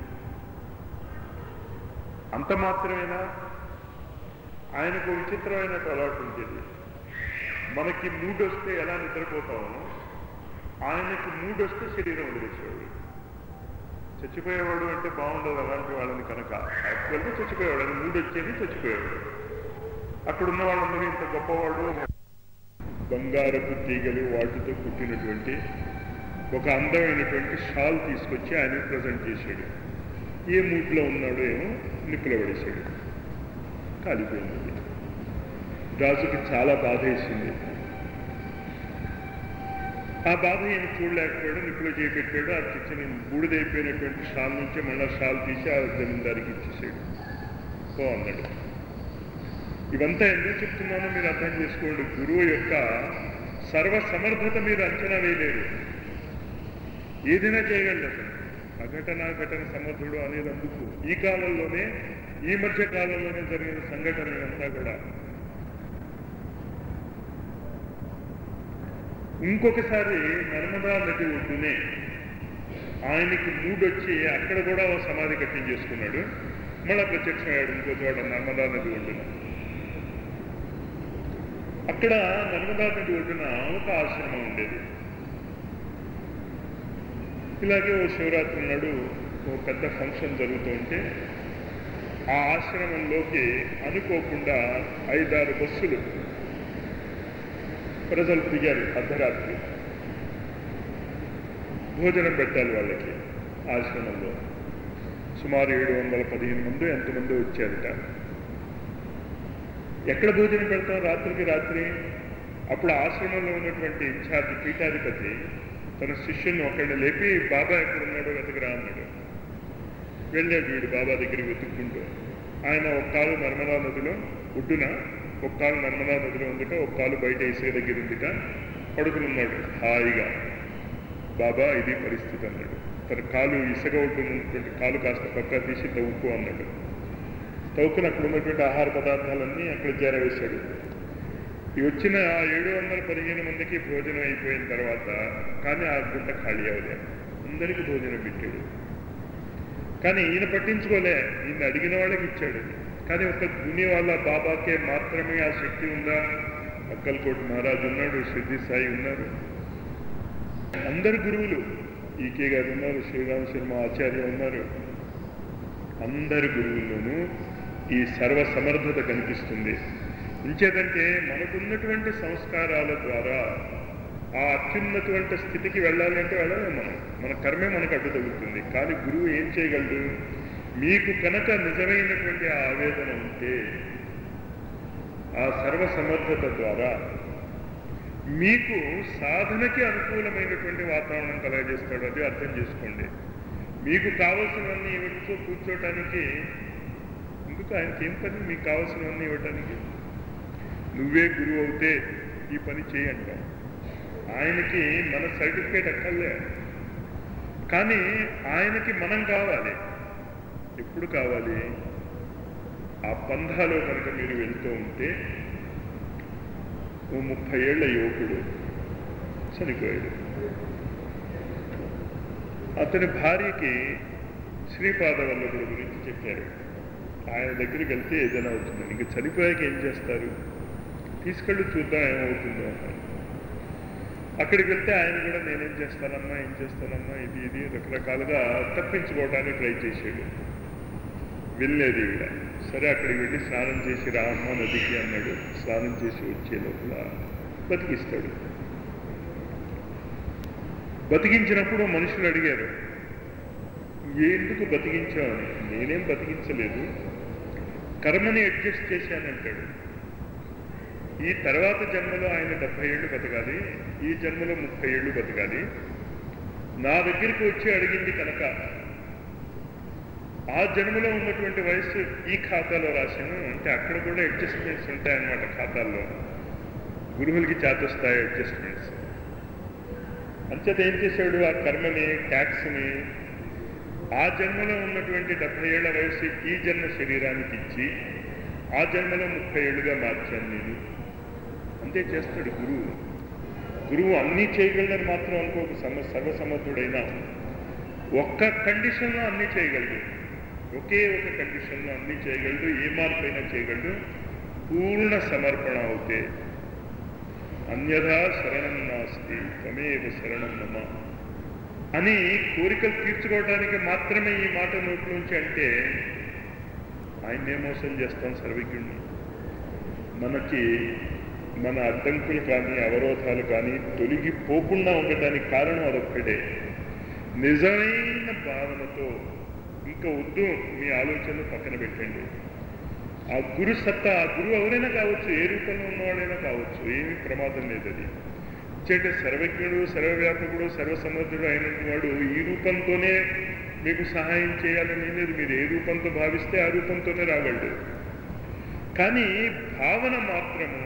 అంత మాత్రమేనా ఆయనకు విచిత్రమైన అలవాటు ఉంటుంది మనకి మూడ్ వస్తే ఎలా నిద్రపోతామో ఆయనకి మూడ్ వస్తే శరీరం వదిలేసేవాడు చచ్చిపోయేవాడు అంటే బాగుండదు అలాంటి వాళ్ళని కనుక యాక్చువల్గా చచ్చిపోయేవాడు అని మూడ్ వచ్చేది చచ్చిపోయేవాడు అక్కడ ఉన్న వాళ్ళందరూ ఇంత గొప్పవాడు బంగారపు తీగలు వాటితో కుట్టినటువంటి ఒక అందమైనటువంటి షాల్ తీసుకొచ్చి ఆయన ప్రజెంట్ చేశాడు ఏ మూడ్లో ఉన్నాడో ఏమో నిప్పుల పడేశాడు కాలిపోయింది రాజుకి చాలా బాధ వేసింది ఆ బాధ ఈయన చూడలేకపోయాడు నిప్పులో చేపెట్టాడు ఆ తెచ్చిన బూడిదైపోయినటువంటి షాల్ నుంచి మళ్ళా షాల్ తీసి ఆ జమీందారికి ఇచ్చేసాడు ఓ అన్నాడు ఇవంతా ఎందుకు చెప్తున్నానో మీరు అర్థం చేసుకోండి గురువు యొక్క సర్వ సమర్థత మీరు అంచనా వేయలేరు ఏదైనా చేయగలడు అతను అఘటన ఘటన సమర్థుడు అనేది అందుకు ఈ కాలంలోనే ఈ మధ్య కాలంలోనే జరిగిన సంఘటనలంతా కూడా ఇంకొకసారి నర్మదా నది ఒడ్డునే ఆయనకి మూడొచ్చి అక్కడ కూడా ఓ సమాధి కట్టించేసుకున్నాడు మళ్ళా ప్రత్యక్షమయ్యాడు ఇంకో చోట నర్మదా నది ఒడ్డున అక్కడ నర్మదా నది ఒడ్డున ఒక ఆశ్రమం ఉండేది ఇలాగే ఓ శివరాత్రి నాడు ఓ పెద్ద ఫంక్షన్ జరుగుతూ ఉంటే ఆ ఆశ్రమంలోకి అనుకోకుండా ఐదారు బస్సులు ప్రజలు దిగారు అర్ధరాత్రి భోజనం పెట్టాలి వాళ్ళకి ఆశ్రమంలో సుమారు ఏడు వందల పదిహేను మంది ఎంతమంది వచ్చారట ఎక్కడ భోజనం పెడతాం రాత్రికి రాత్రి అప్పుడు ఆశ్రమంలో ఉన్నటువంటి ఇన్ఛార్జ్ పీఠాధిపతి తన శిష్యుని ఒకడిని లేపి బాబా ఎక్కడున్నాడో వెతకరా అన్నాడు వెళ్ళాడు వీడు బాబా దగ్గరికి వెతుక్కుంటూ ఆయన ఒక కాలు నర్మదా నదిలో ఒడ్డున ఒక కాలు నర్మదా నదిలో ఉందిట ఒక కాలు బయట ఇసుక దగ్గర ఉందిట పడుకునున్నాడు హాయిగా బాబా ఇది పరిస్థితి అన్నాడు తన కాలు ఇసుక ఉంటున్నటువంటి కాలు కాస్త పక్క తీసి తవ్వుకో అన్నాడు తవ్వుకుని అక్కడ ఉన్నటువంటి ఆహార పదార్థాలన్నీ అక్కడ చేరవేశాడు ఈ వచ్చిన ఆ ఏడు వందల పదిహేను మందికి భోజనం అయిపోయిన తర్వాత కానీ ఆ గుంట ఖాళీ అవ్వలేదు అందరికీ భోజనం పెట్టాడు కానీ ఈయన పట్టించుకోలే ఈయన అడిగిన వాళ్ళకి ఇచ్చాడు కానీ ఒక దుని వాళ్ళ బాబాకే మాత్రమే ఆ శక్తి ఉందా అక్కల్కోటి మహారాజు ఉన్నాడు సిద్ధి సాయి ఉన్నారు అందరు గురువులు ఈకే గారు ఉన్నారు శ్రీరామ శర్మ ఆచార్య ఉన్నారు అందరి గురువుల్లోనూ ఈ సర్వ సమర్థత కనిపిస్తుంది ఇంచేదంటే మనకున్నటువంటి సంస్కారాల ద్వారా ఆ అత్యున్నటువంటి స్థితికి వెళ్ళాలి అంటే వెళ్ళలేము మనం మన కర్మే మనకు అడ్డు తగ్గుతుంది కానీ గురువు ఏం చేయగలడు మీకు కనుక నిజమైనటువంటి ఆ ఆవేదన ఉంటే ఆ సర్వ సమర్థత ద్వారా మీకు సాధనకి అనుకూలమైనటువంటి వాతావరణం కలగజేస్తాడు అది అర్థం చేసుకోండి మీకు కావలసినవన్నీ ఇవ్వటంతో కూర్చోటానికి ఎందుకు ఆయనకి ఏం పని మీకు కావలసినవన్నీ ఇవ్వటానికి నువ్వే గురువు అవుతే ఈ పని చేయంటాం ఆయనకి మన సర్టిఫికేట్ అక్కర్లే కానీ ఆయనకి మనం కావాలి ఎప్పుడు కావాలి ఆ పంధాలో కనుక మీరు వెళ్తూ ఉంటే ఓ ముప్పై ఏళ్ల యువకుడు చనిపోయాడు అతని భార్యకి శ్రీపాద వల్లభుడు గురించి చెప్పారు ఆయన దగ్గరికి వెళ్తే ఏదైనా అవుతుంది ఇంక చనిపోయాక ఏం చేస్తారు తీసుకెళ్ళి చూద్దాం ఏమవుతుందో అన్నారు అక్కడికి వెళ్తే ఆయన కూడా నేనేం చేస్తానమ్మా ఏం చేస్తానమ్మా ఇది ఇది రకరకాలుగా తప్పించుకోవడానికి ట్రై చేశాడు వెళ్ళేది ఈవిడ సరే అక్కడికి వెళ్ళి స్నానం చేసి రామ్మ నదికి అన్నాడు స్నానం చేసి వచ్చే లోపల బతికిస్తాడు బతికించినప్పుడు మనుషులు అడిగారు ఎందుకు బతికించావని నేనేం బతికించలేదు కర్మని అడ్జస్ట్ చేశానంటాడు ఈ తర్వాత జన్మలో ఆయన డెబ్బై ఏళ్ళు బతకాలి ఈ జన్మలో ముప్పై ఏళ్ళు బతకాలి నా దగ్గరికి వచ్చి అడిగింది కనుక ఆ జన్మలో ఉన్నటువంటి వయస్సు ఈ ఖాతాలో రాశాను అంటే అక్కడ కూడా అడ్జస్ట్మెంట్స్ ఉంటాయన్నమాట ఖాతాల్లో గురువులకి చేతొస్తాయి అడ్జస్ట్మెంట్స్ అంచేత ఏం చేశాడు ఆ కర్మని ట్యాక్స్ని ఆ జన్మలో ఉన్నటువంటి డెబ్బై ఏళ్ల వయసు ఈ జన్మ శరీరానికి ఇచ్చి ఆ జన్మలో ముప్పై ఏళ్ళుగా మార్చాను నేను అంతే చేస్తాడు గురువు గురువు అన్నీ చేయగలడని మాత్రం అనుకోక సమ సర్వసమర్థుడైనా ఒక్క కండిషన్లో అన్నీ చేయగలడు ఒకే ఒక కండిషన్లో అన్నీ చేయగలడు ఏ మార్పు అయినా చేయగలడు పూర్ణ సమర్పణ అవుతే అన్యథా శరణం నాస్తి తమేవ శరణం నమ అని కోరికలు తీర్చుకోవడానికి మాత్రమే ఈ మాట నోట్లోంచి అంటే ఆయన్నే మోసం చేస్తాం సర్వజ్ఞుణ్ణి మనకి మన అడ్డంకులు కానీ అవరోధాలు కానీ తొలగిపోకుండా ఉండటానికి కారణం అదొక్కడే నిజమైన భావనతో ఇంకా వద్దు మీ ఆలోచనలు పక్కన పెట్టండి ఆ గురు సత్తా ఆ గురువు ఎవరైనా కావచ్చు ఏ రూపంలో ఉన్నవాడైనా కావచ్చు ఏమీ ప్రమాదం లేదు అది అంటే సర్వజ్ఞుడు సర్వవ్యాపకుడు సర్వసమర్థుడు అయినటువంటి వాడు ఈ రూపంతోనే మీకు సహాయం చేయాలని లేదు మీరు ఏ రూపంతో భావిస్తే ఆ రూపంతోనే రాగలడు కానీ భావన మాత్రము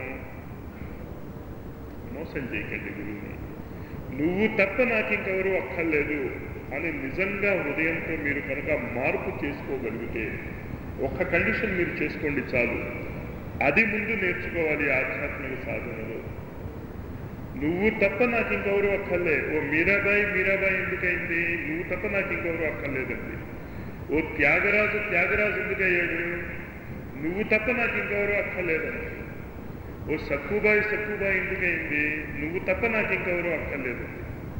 మోసం చేయకండి గురువుని నువ్వు తప్ప నాకు ఇంకెవరూ అక్కర్లేదు అని నిజంగా హృదయంతో మీరు కనుక మార్పు చేసుకోగలిగితే ఒక్క కండిషన్ మీరు చేసుకోండి చాలు అది ముందు నేర్చుకోవాలి ఆధ్యాత్మిక సాధనలో నువ్వు తప్ప నాకు ఇంకెవరు అక్కర్లే ఓ మీరాబాయి మీరాబాయి ఎందుకైంది నువ్వు తప్ప నాకు ఇంకెవరు అక్కర్లేదండి ఓ త్యాగరాజు త్యాగరాజు ఎందుకయ్యాడు నువ్వు తప్ప నాకు ఇంకెవరు అక్కర్లేదండి ఓ సక్కుబాయి సక్కుబాయి ఎందుకైంది నువ్వు తప్ప నాకు ఇంకెవరు అక్కర్లేదండి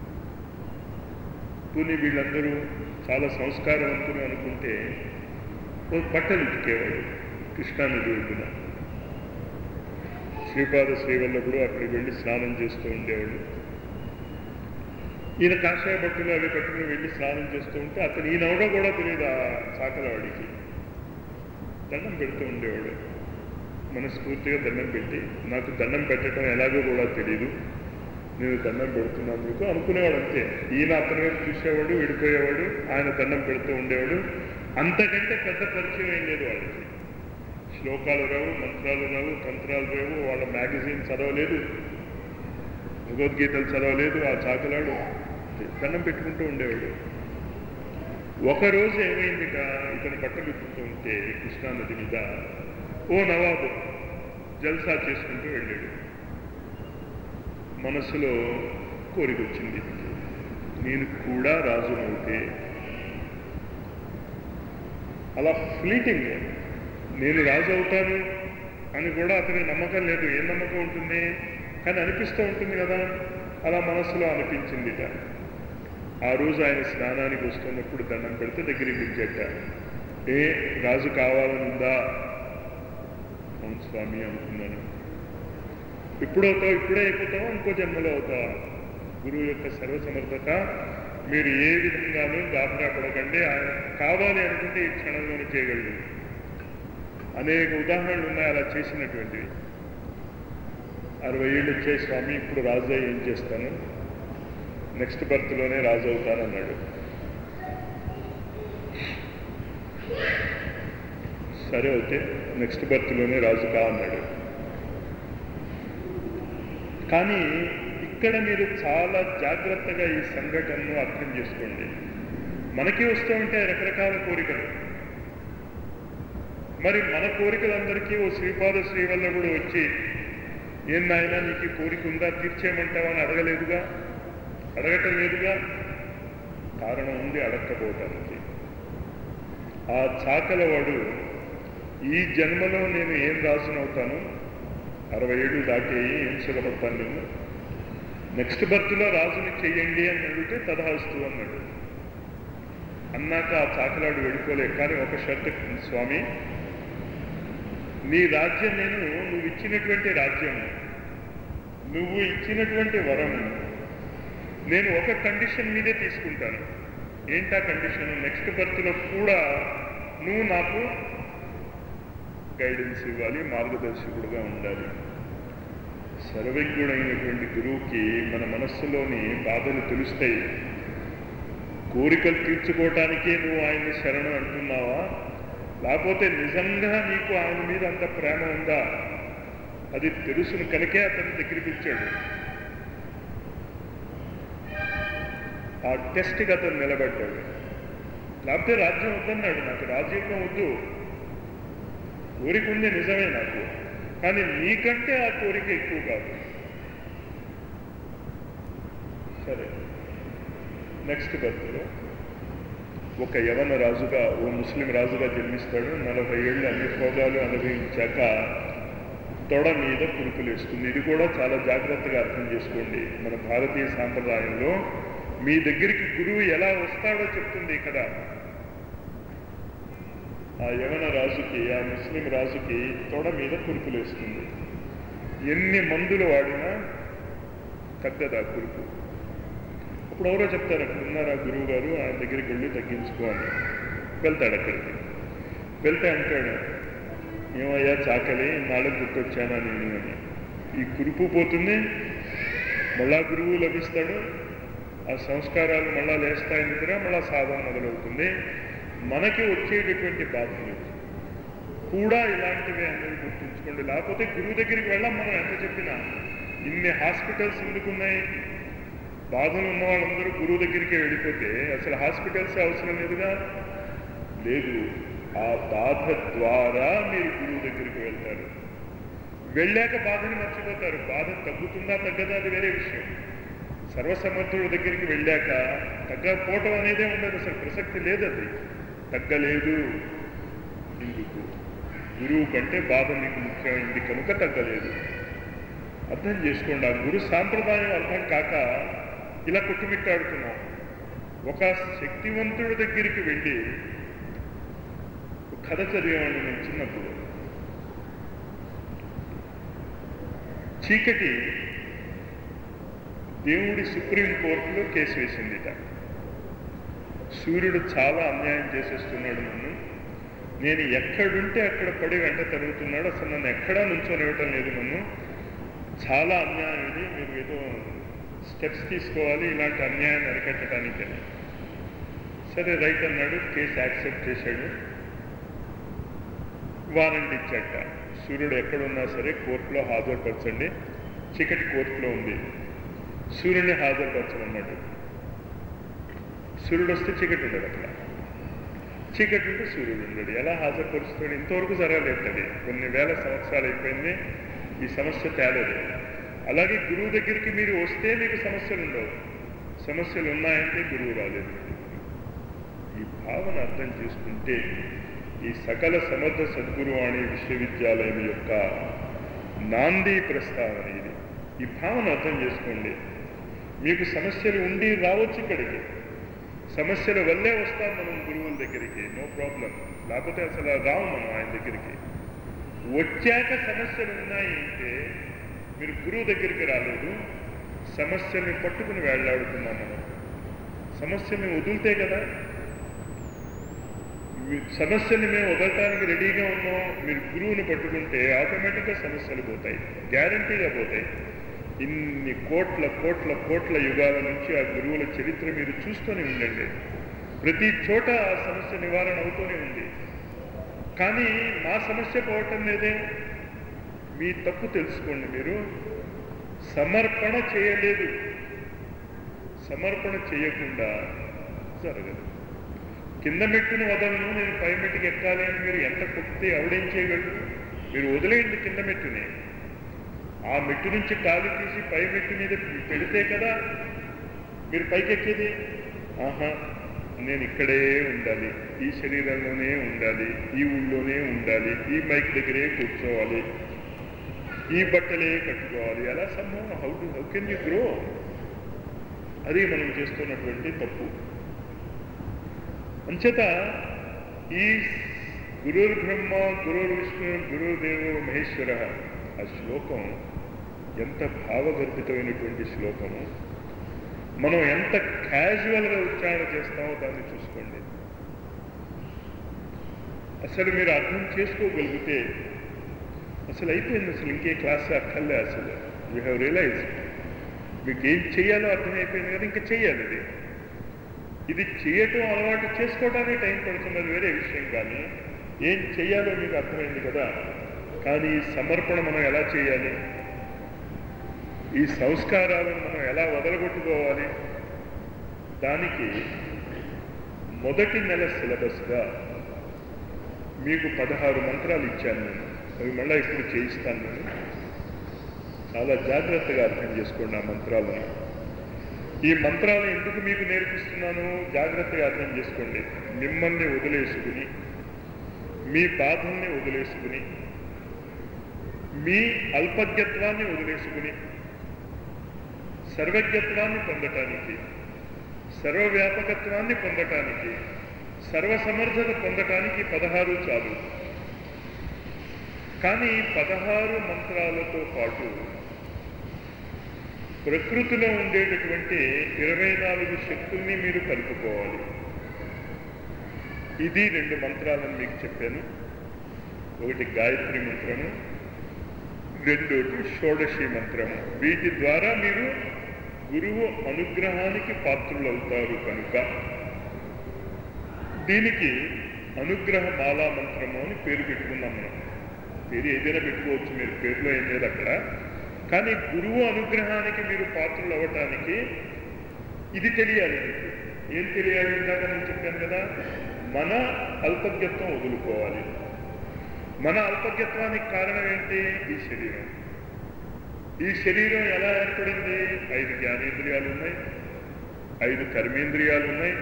పోనీ వీళ్ళందరూ చాలా సంస్కారవంతులు అనుకుంటే ఓ బట్టలు ఉతికేవాడు కృష్ణానది ఒడ్డున శ్రీపాద శ్రీవల్లభుడు అక్కడికి వెళ్ళి స్నానం చేస్తూ ఉండేవాడు ఈయన కాషాయ బట్టలు అవి కట్టుకుని వెళ్ళి స్నానం చేస్తూ ఉంటే అతను ఈయనవడో కూడా తెలియదు ఆ చాకలవాడికి దండం పెడుతూ ఉండేవాడు మనస్ఫూర్తిగా దండం పెట్టి నాకు దండం పెట్టడం ఎలాగో కూడా తెలియదు నేను దండం పెడుతున్నాను మీకు అనుకునేవాడు అంతే ఈయన అతని వైపు చూసేవాడు విడిపోయేవాడు ఆయన దండం పెడుతూ ఉండేవాడు అంతకంటే పెద్ద పరిచయం ఏం లేదు వాళ్ళకి శ్లోకాలు రావు మంత్రాలు రావు తంత్రాలు రావు వాళ్ళ మ్యాగజైన్ చదవలేదు భగవద్గీతలు చదవలేదు ఆ చాకలాడు దండం పెట్టుకుంటూ ఉండేవాడు ఒకరోజు ఏమైందిట ఇతను బట్టలు ఇప్పుతూ ఉంటే కృష్ణానది మీద ఓ నవాబు జల్సా చేసుకుంటూ వెళ్ళాడు మనసులో కోరిక వచ్చింది నేను కూడా రాజునవుతే అలా ఫ్లీటింగ్ నేను రాజు అవుతాను అని కూడా అతని నమ్మకం లేదు ఏ నమ్మకం ఉంటుంది కానీ అనిపిస్తూ ఉంటుంది కదా అలా మనసులో అనిపించిందిట ఆ రోజు ఆయన స్నానానికి వస్తున్నప్పుడు దండం పెడితే దగ్గరికి పిలిచేట ఏ రాజు కావాలని ఉందా అవును స్వామి అనుకున్నాను ఇప్పుడవుతావు ఇప్పుడే అయిపోతావా ఇంకో జన్మలో అవుతావా గురువు యొక్క సర్వసమర్థత మీరు ఏ విధంగానూ గాబరా పడకండి ఆయన కావాలి అనుకుంటే ఈ క్షణంలోనే చేయగలడు అనేక ఉదాహరణలు ఉన్నాయి అలా చేసినటువంటివి అరవై ఏళ్ళు వచ్చే స్వామి ఇప్పుడు రాజు అయ్యి ఏం చేస్తాను నెక్స్ట్ బర్త్లోనే రాజు అవుతానన్నాడు సరే అయితే నెక్స్ట్ బర్త్లోనే రాజు కా అన్నాడు కానీ ఇక్కడ మీరు చాలా జాగ్రత్తగా ఈ సంఘటనను అర్థం చేసుకోండి మనకి వస్తూ ఉంటాయి రకరకాల కోరికలు మరి మన కోరికలందరికీ ఓ శ్రీపాద శ్రీవల్లభుడు వచ్చి ఏం నాయనా నీకు ఈ కోరిక ఉందా తీర్చేయమంటావని అడగలేదుగా అడగటం లేదుగా కారణం ఉంది అడగకపోవటానికి ఆ చాకలవాడు ఈ జన్మలో నేను ఏం రాసునవుతాను అరవై ఏళ్ళు దాటి ఏం సుఖపడతాను నేను నెక్స్ట్ బర్త్లో రాజుని చెయ్యండి అని అడిగితే తదాస్తు అన్నాడు అన్నాక ఆ చాకలాడు వెళ్ళిపోలే కానీ ఒక షర్ట్ స్వామి నీ రాజ్యం నేను నువ్వు ఇచ్చినటువంటి రాజ్యం నువ్వు ఇచ్చినటువంటి వరం నేను ఒక కండిషన్ మీదే తీసుకుంటాను ఏంటా కండిషన్ నెక్స్ట్ బర్త్లో కూడా నువ్వు నాకు గైడెన్స్ ఇవ్వాలి మార్గదర్శకుడుగా ఉండాలి సర్వజ్ఞుడైనటువంటి గురువుకి మన మనస్సులోని బాధలు తెలుస్తాయి కోరికలు తీర్చుకోవటానికే నువ్వు ఆయన్ని శరణు అంటున్నావా లేకపోతే నిజంగా నీకు ఆయన మీద అంత ప్రేమ ఉందా అది తెలుసును కనుకే అతని దగ్గరికి ఇచ్చాడు ఆ టెస్ట్కి అతను నిలబడ్డాడు లేకపోతే రాజ్యం వద్దన్నాడు నాకు రాజ్యం వద్దు కోరిక ఉంది నిజమే నాకు కానీ నీకంటే ఆ కోరిక ఎక్కువ కాదు సరే నెక్స్ట్ బర్త్లో ఒక యవన రాజుగా ఓ ముస్లిం రాజుగా జన్మిస్తాడు నలభై ఏళ్ళు అన్ని భోగాలు అనుభవించాక తొడ మీద కురుకులు వేస్తుంది ఇది కూడా చాలా జాగ్రత్తగా అర్థం చేసుకోండి మన భారతీయ సాంప్రదాయంలో మీ దగ్గరికి గురువు ఎలా వస్తాడో చెప్తుంది ఇక్కడ ఆ యవన రాజుకి ఆ ముస్లిం రాజుకి తొడ మీద కురుకులు వేస్తుంది ఎన్ని మందులు వాడినా తగ్గదు ఆ కురుకు అప్పుడు ఎవరో చెప్తారు అక్కడ ఉన్నారు ఆ గురువు గారు ఆయన దగ్గరికి వెళ్ళి తగ్గించుకో అని వెళ్తాడు అక్కడికి వెళ్తే అంటాడు ఏమయ్యా చాకలి నాళ్ళకు గుర్తొచ్చానా నేను అని ఈ కురుపు పోతుంది మళ్ళా గురువు లభిస్తాడు ఆ సంస్కారాలు మళ్ళా లేస్తాయి నిద్ర మళ్ళా సాధన మొదలవుతుంది మనకి వచ్చేటటువంటి బాధలు కూడా ఇలాంటివే అనేది గుర్తుంచుకోండి లేకపోతే గురువు దగ్గరికి వెళ్ళాం మనం ఎంత చెప్పినా ఇన్ని హాస్పిటల్స్ ఎందుకున్నాయి బాధలు ఉన్న వాళ్ళందరూ గురువు దగ్గరికి వెళ్ళిపోతే అసలు హాస్పిటల్స్ అవసరం లేదుగా లేదు ఆ బాధ ద్వారా మీరు గురువు దగ్గరికి వెళ్తారు వెళ్ళాక బాధని మర్చిపోతారు బాధ తగ్గుతుందా తగ్గదా అది వేరే విషయం సర్వసమర్థుడి దగ్గరికి వెళ్ళాక తగ్గపోవటం అనేదే ఉండదు అసలు ప్రసక్తి లేదు అది తగ్గలేదు ఎందుకు గురువు కంటే బాధ మీకు ముఖ్యమైంది కనుక తగ్గలేదు అర్థం చేసుకోండి ఆ గురు సాంప్రదాయం అర్థం కాక ఇలా కొట్టుమిట్టాడుతున్నాం ఒక శక్తివంతుడి దగ్గరికి వెళ్ళి కథ చదివేవాడిని నేను చిన్నప్పుడు చీకటి దేవుడి సుప్రీం కోర్టులో కేసు వేసిందిట సూర్యుడు చాలా అన్యాయం చేసేస్తున్నాడు నన్ను నేను ఎక్కడుంటే అక్కడ పడి వెంట తిరుగుతున్నాడు అసలు నన్ను ఎక్కడా నుంచోనివ్వటం లేదు నన్ను చాలా అన్యాయం ఇది మీరు ఏదో స్టెప్స్ తీసుకోవాలి ఇలాంటి అన్యాయాన్ని అరికట్టడానికని సరే రైట్ అన్నాడు కేసు యాక్సెప్ట్ చేశాడు వారెంట్ ఇచ్చాట సూర్యుడు ఎక్కడున్నా సరే కోర్టులో హాజరుపరచండి చీకటి కోర్టులో ఉంది సూర్యుడిని హాజరుపరచమన్నాడు సూర్యుడు వస్తే చీకటి ఉండదు అక్కడ చీకటి ఉంటే సూర్యుడు ఉండడు ఎలా హాజరుపరుస్తాడు ఇంతవరకు జరగలేదు కొన్ని వేల సంవత్సరాలు అయిపోయింది ఈ సమస్య తేలేదు అలాగే గురువు దగ్గరికి మీరు వస్తే మీకు సమస్యలు ఉండవు సమస్యలు ఉన్నాయంటే గురువు రాలేదు ఈ భావన అర్థం చేసుకుంటే ఈ సకల సమర్థ సద్గురువాణి విశ్వవిద్యాలయం యొక్క నాంది ప్రస్తావన ఇది ఈ భావన అర్థం చేసుకోండి మీకు సమస్యలు ఉండి రావచ్చు ఇక్కడికి సమస్యల వల్లే వస్తాం మనం గురువుల దగ్గరికి నో ప్రాబ్లం లేకపోతే అసలు రావు మనం ఆయన దగ్గరికి వచ్చాక సమస్యలు ఉన్నాయి అంటే మీరు గురువు దగ్గరికి రాలేదు సమస్యల్ని పట్టుకుని వేళ్లాడుతున్నాం మనం సమస్యల్ని వదిలితే కదా మీ- సమస్యల్ని మేము వదలటానికి రెడీగా ఉన్నాం మీరు గురువుని పట్టుకుంటే ఆటోమేటిక్గా సమస్యలు పోతాయి గ్యారంటీగా పోతాయి ఇన్ని కోట్ల కోట్ల కోట్ల యుగాల నుంచి ఆ గురువుల చరిత్ర మీరు చూస్తూనే ఉండండి ప్రతి చోట ఆ సమస్య నివారణ అవుతూనే ఉంది కానీ మా సమస్య పోవటం లేదే మీ తప్పు తెలుసుకోండి మీరు సమర్పణ చేయలేదు సమర్పణ చేయకుండా జరగదు కింద మెట్టును వదలను నేను పై మెట్టుకి ఎక్కాలి అని మీరు ఎంత కొట్టితే ఎవడేం చేయగలరు మీరు వదిలేయండి కింద మెట్టుని ఆ మెట్టు నుంచి కాలు తీసి పై మెట్టు మీద పెడితే కదా మీరు పైకెక్కేది ఆహా నేను ఇక్కడే ఉండాలి ఈ శరీరంలోనే ఉండాలి ఈ ఊళ్ళోనే ఉండాలి ఈ మైక్ దగ్గరే కూర్చోవాలి ఈ బట్టలే కట్టుకోవాలి అలా సంభవం how do how can you grow అది మనం చేస్తున్నటువంటి తప్పు అంచేత ఈ గురుర్ బ్రహ్మ గురుర్ విష్ణు గురుదేవో మహేశ్వర ఆ శ్లోకం ఎంత భావగర్భితమైనటువంటి శ్లోకము మనం ఎంత క్యాజువల్గా ఉచ్చారణ చేస్తామో దాన్ని చూసుకోండి అసలు మీరు అర్థం చేసుకోగలిగితే అసలు అయిపోయింది అసలు ఇంకే క్లాస్ అక్కర్లే అసలు యూ హ్యావ్ రియలైజ్ మీకు ఏం చేయాలో అర్థమైపోయింది కదా ఇంకా చెయ్యాలి ఇది ఇది చేయటం అలవాటు చేసుకోవడానికి టైం పడుతున్నది వేరే విషయం కానీ ఏం చేయాలో మీకు అర్థమైంది కదా కానీ ఈ సమర్పణ మనం ఎలా చేయాలి ఈ సంస్కారాలను మనం ఎలా వదలగొట్టుకోవాలి దానికి మొదటి నెల సిలబస్గా మీకు పదహారు మంత్రాలు ఇచ్చాను నేను అవి మళ్ళీ ఇప్పుడు చేయిస్తాను నేను చాలా జాగ్రత్తగా అర్థం చేసుకోండి ఆ మంత్రాలను ఈ మంత్రాలు ఎందుకు మీకు నేర్పిస్తున్నాను జాగ్రత్తగా అర్థం చేసుకోండి మిమ్మల్ని వదిలేసుకుని మీ బాధల్ని వదిలేసుకుని మీ అల్పజ్ఞత్వాన్ని వదిలేసుకుని సర్వజ్ఞత్వాన్ని పొందటానికి సర్వవ్యాపకత్వాన్ని పొందటానికి సర్వసమర్థత పొందటానికి పదహారు చాలు కానీ పదహారు మంత్రాలతో పాటు ప్రకృతిలో ఉండేటటువంటి ఇరవై నాలుగు శక్తుల్ని మీరు కలుపుకోవాలి ఇది రెండు మంత్రాలను మీకు చెప్పాను ఒకటి గాయత్రి మంత్రము రెండోటి షోడశి మంత్రము వీటి ద్వారా మీరు గురువు అనుగ్రహానికి పాత్రులవుతారు కనుక దీనికి అనుగ్రహ మాలా మంత్రము అని పేరు పెట్టుకున్నాం మనం పేరు ఏదైనా పెట్టుకోవచ్చు మీరు పేరులో ఏం లేదు అక్కడ కానీ గురువు అనుగ్రహానికి మీరు పాత్రలు అవ్వటానికి ఇది తెలియాలి మీకు ఏం తెలియాలి ఇందాక నేను చెప్పాను కదా మన అల్పజ్ఞత్వం వదులుకోవాలి మన అల్పజ్ఞత్వానికి కారణం ఏంటి ఈ శరీరం ఈ శరీరం ఎలా ఏర్పడింది ఐదు జ్ఞానేంద్రియాలు ఉన్నాయి ఐదు కర్మేంద్రియాలు ఉన్నాయి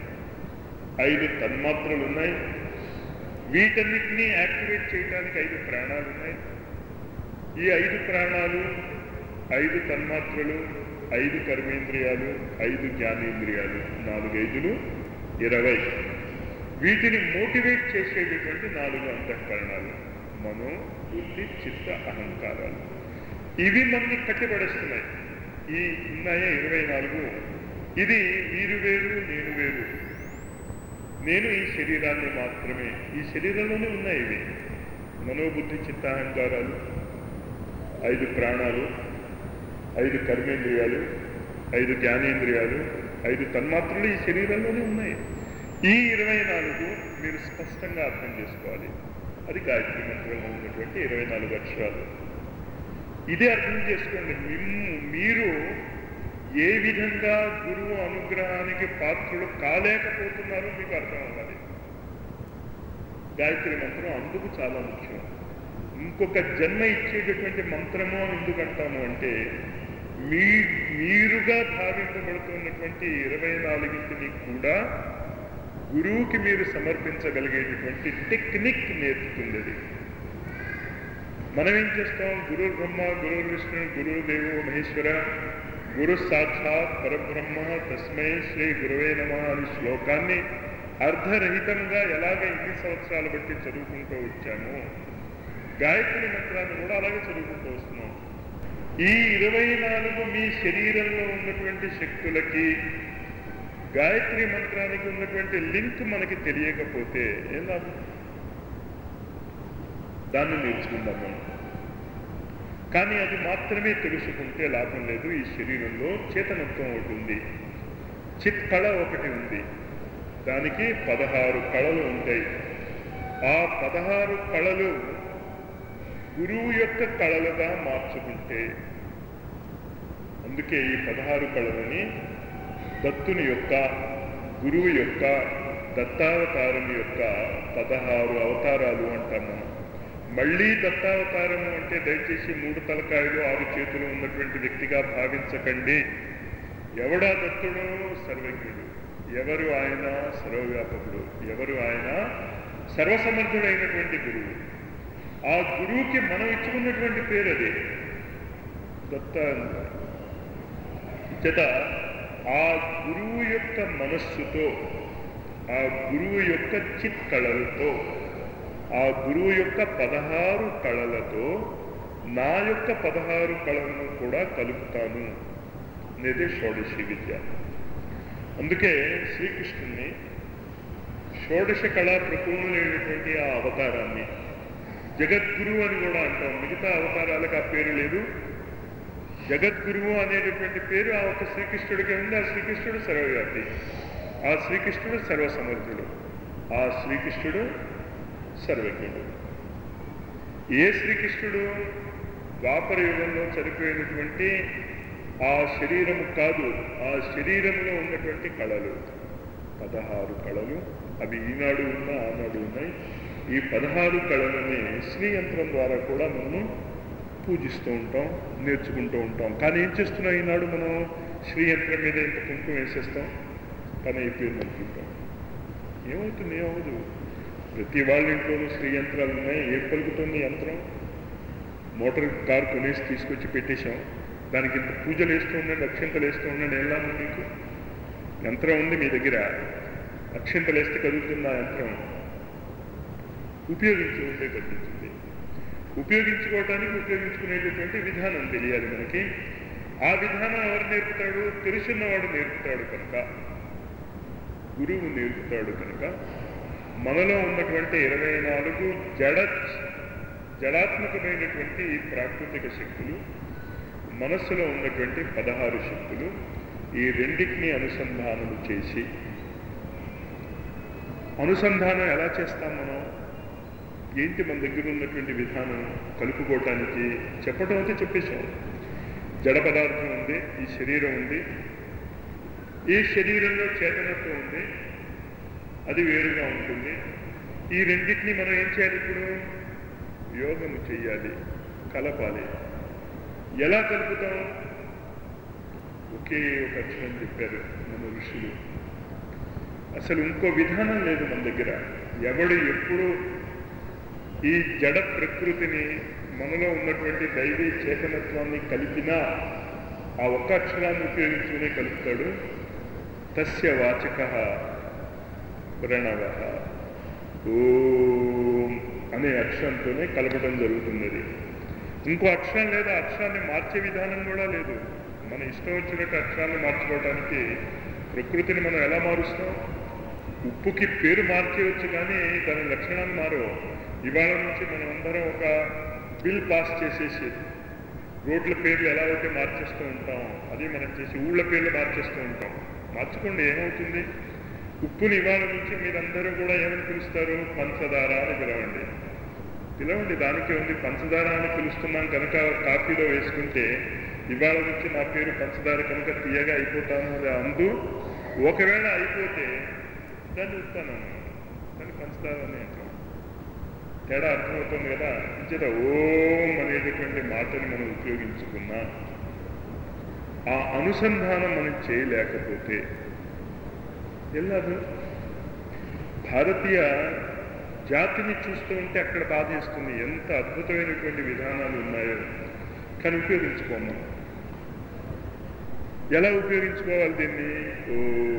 ఐదు తన్మాత్రలు ఉన్నాయి వీటన్నిటినీ యాక్టివేట్ చేయడానికి ఐదు ప్రాణాలు ఉన్నాయి ఈ ఐదు ప్రాణాలు ఐదు తన్మాత్రలు ఐదు కర్మేంద్రియాలు ఐదు జ్ఞానేంద్రియాలు నాలుగైదులు ఇరవై వీటిని మోటివేట్ చేసేటటువంటి నాలుగు అంతఃకరణాలు మనో బుద్ధి చిత్త అహంకారాలు ఇవి మనని కట్టిపడేస్తున్నాయి ఈ ఉన్నాయే ఇరవై నాలుగు ఇది వీరు వేరు నేను వేరు నేను ఈ శరీరాన్ని మాత్రమే ఈ శరీరంలోనే ఉన్నాయి ఇవి మనోబుద్ధి చిత్తాహంకారాలు ఐదు ప్రాణాలు ఐదు కర్మేంద్రియాలు ఐదు జ్ఞానేంద్రియాలు ఐదు తన్మాత్రలు ఈ శరీరంలోనే ఉన్నాయి ఈ ఇరవై నాలుగు మీరు స్పష్టంగా అర్థం చేసుకోవాలి అది గాయత్రి మంత్రంలో ఉన్నటువంటి ఇరవై నాలుగు అక్షరాలు ఇదే అర్థం చేసుకోండి మిమ్ము మీరు ఏ విధంగా గురువు అనుగ్రహానికి పాత్రులు కాలేకపోతున్నారో మీకు అర్థం అవ్వాలి గాయత్రి మంత్రం అందుకు చాలా ముఖ్యం ఇంకొక జన్మ ఇచ్చేటటువంటి మంత్రము అని ఎందుకు అంటాము అంటే మీ మీరుగా భావింపబడుతున్నటువంటి ఇరవై నాలుగింటిని కూడా గురువుకి మీరు సమర్పించగలిగేటటువంటి టెక్నిక్ నేర్పుతుంది అది మనం ఏం చేస్తాం గురు బ్రహ్మ గురు విష్ణు గురు దేవో మహేశ్వర గురు సాక్షాత్ పరబ్రహ్మ తస్మై శ్రీ గురువే నమ అనే శ్లోకాన్ని అర్ధరహితంగా ఎలాగ ఇన్ని సంవత్సరాలు బట్టి చదువుకుంటూ వచ్చామో గాయత్రి మంత్రాన్ని కూడా అలాగే చదువుకుంటూ వస్తున్నాం ఈ ఇరవై నాలుగు మీ శరీరంలో ఉన్నటువంటి శక్తులకి గాయత్రి మంత్రానికి ఉన్నటువంటి లింక్ మనకి తెలియకపోతే ఏం లాభం దాన్ని నేర్చుకుందాం మనం కానీ అది మాత్రమే తెలుసుకుంటే లాభం లేదు ఈ శరీరంలో చేతనత్వం ఒకటి ఉంది చిత్ కళ ఒకటి ఉంది దానికి పదహారు కళలు ఉంటాయి ఆ పదహారు కళలు గురువు యొక్క కళలుగా మార్చుకుంటే అందుకే ఈ పదహారు కళలని దత్తుని యొక్క గురువు యొక్క దత్తావతారం యొక్క పదహారు అవతారాలు అంటాం మనం మళ్ళీ దత్తావతారము అంటే దయచేసి మూడు తలకాయలు ఆరు చేతులు ఉన్నటువంటి వ్యక్తిగా భావించకండి ఎవడా దత్తుడు సర్వజ్ఞుడు ఎవరు ఆయన సర్వవ్యాపకుడు ఎవరు ఆయన సర్వసమర్థుడైనటువంటి గురువు ఆ గురువుకి మనం ఇచ్చుకున్నటువంటి పేరు అది దత్త చేత ఆ గురువు యొక్క మనస్సుతో ఆ గురువు యొక్క చిత్ కళలతో ఆ గురువు యొక్క పదహారు కళలతో నా యొక్క పదహారు కళలను కూడా కలుపుతాను అనేది షోడశి విద్య అందుకే శ్రీకృష్ణుని షోడశ కళా ప్రపూర్ణులైనటువంటి ఆ అవతారాన్ని జగద్గురు అని కూడా అంటాం మిగతా అవతారాలకు ఆ పేరు లేదు జగద్గురువు అనేటటువంటి పేరు ఆ ఒక శ్రీకృష్ణుడికి ఉంది ఆ శ్రీకృష్ణుడు సర్వవ్యాపి ఆ శ్రీకృష్ణుడు సర్వసమర్థుడు ఆ శ్రీకృష్ణుడు సర్వజ్ఞుడు ఏ శ్రీకృష్ణుడు ద్వాపర యుగంలో చనిపోయినటువంటి ఆ శరీరము కాదు ఆ శరీరంలో ఉన్నటువంటి కళలు పదహారు కళలు అవి ఈనాడు ఉన్నా ఆనాడు ఉన్నాయి ఈ పదహారు కళలని శ్రీయంత్రం ద్వారా కూడా మనము పూజిస్తూ ఉంటాం నేర్చుకుంటూ ఉంటాం కానీ ఏం చేస్తున్నాం ఈనాడు మనం శ్రీయంత్రం మీద ఇంత కుంకుమ వేసేస్తాం కానీ అయిపోయింది అనుకుంటాం ఏమవుతుంది ఏమవుదు ప్రతి వాళ్ళ ఇంట్లోనూ శ్రీ యంత్రాలు ఉన్నాయి ఏం పలుకుతుంది యంత్రం మోటార్ కార్ కొనేసి తీసుకొచ్చి పెట్టేశాం దానికి ఇంత పూజలు వేస్తూ ఉండండి అక్షంతలు వేస్తూ ఉండండి ఎలా మీకు యంత్రం ఉంది మీ దగ్గర అక్షంతలు వేస్తే కదులుతుంది ఆ యంత్రం ఉపయోగించి ఉంటే కదులుతుంది ఉపయోగించుకోవటానికి ఉపయోగించుకునేటటువంటి విధానం తెలియాలి మనకి ఆ విధానం ఎవరు నేర్పుతాడు తెలుసున్నవాడు నేర్పుతాడు కనుక గురువు నేర్పుతాడు కనుక మనలో ఉన్నటువంటి ఇరవై నాలుగు జడ జడాత్మకమైనటువంటి ఈ ప్రాకృతిక శక్తులు మనస్సులో ఉన్నటువంటి పదహారు శక్తులు ఈ రెండింటిని అనుసంధానము చేసి అనుసంధానం ఎలా చేస్తాం మనం ఏంటి మన దగ్గర ఉన్నటువంటి విధానం కలుపుకోవటానికి చెప్పడం అయితే చెప్పేశాం జడ పదార్థం ఉంది ఈ శరీరం ఉంది ఈ శరీరంలో చేతనత్వం ఉంది అది వేరుగా ఉంటుంది ఈ రెండింటిని మనం ఏం చేయాలి ఇప్పుడు యోగము చెయ్యాలి కలపాలి ఎలా కలుపుతాం ఒకే ఒక అక్షరం చెప్పారు మన ఋషులు అసలు ఇంకో విధానం లేదు మన దగ్గర ఎవడు ఎప్పుడు ఈ జడ ప్రకృతిని మనలో ఉన్నటువంటి దైవీ చేతనత్వాన్ని కలిపినా ఆ ఒక్క అక్షరాన్ని ఉపయోగించుకునే కలుపుతాడు తస్య వాచక ప్రణవ ఓం అనే అక్షరంతోనే కలపడం జరుగుతున్నది ఇంకో అక్షరం లేదా అక్షరాన్ని మార్చే విధానం కూడా లేదు మన ఇష్టం వచ్చినట్టు అక్షరాన్ని మార్చుకోవడానికి ప్రకృతిని మనం ఎలా మారుస్తాం ఉప్పుకి పేరు మార్చేయవచ్చు కానీ దాని లక్షణాలు మారవు ఇవాళ నుంచి మనం అందరం ఒక బిల్ పాస్ చేసేసి రోడ్ల పేర్లు ఎలా అయితే మార్చేస్తూ ఉంటాం అది మనం చేసి ఊళ్ళ పేర్లు మార్చేస్తూ ఉంటాం మార్చుకోండి ఏమవుతుంది ఉప్పుని ఇవాళ నుంచి మీరందరూ కూడా ఏమని పిలుస్తారు పంచదార అని పిలవండి పిలవండి దానికి ఉంది పంచదార అని పిలుస్తున్నాం కనుక కాఫీలో వేసుకుంటే ఇవాళ నుంచి నా పేరు పంచదార కనుక తీయగా అయిపోతాను అది అందు ఒకవేళ అయిపోతే దాన్ని ఇస్తాను దాన్ని పంచదార అని అంటాం తేడా అర్థమవుతుంది కదా ఇంచేత ఓం అనేటటువంటి మాటని మనం ఉపయోగించుకున్నా ఆ అనుసంధానం మనం చేయలేకపోతే ఎలాదు భారతీయ జాతిని చూస్తూ ఉంటే అక్కడ బాధేస్తుంది ఎంత అద్భుతమైనటువంటి విధానాలు ఉన్నాయో కానీ ఉపయోగించుకోము ఎలా ఉపయోగించుకోవాలి దీన్ని ఓ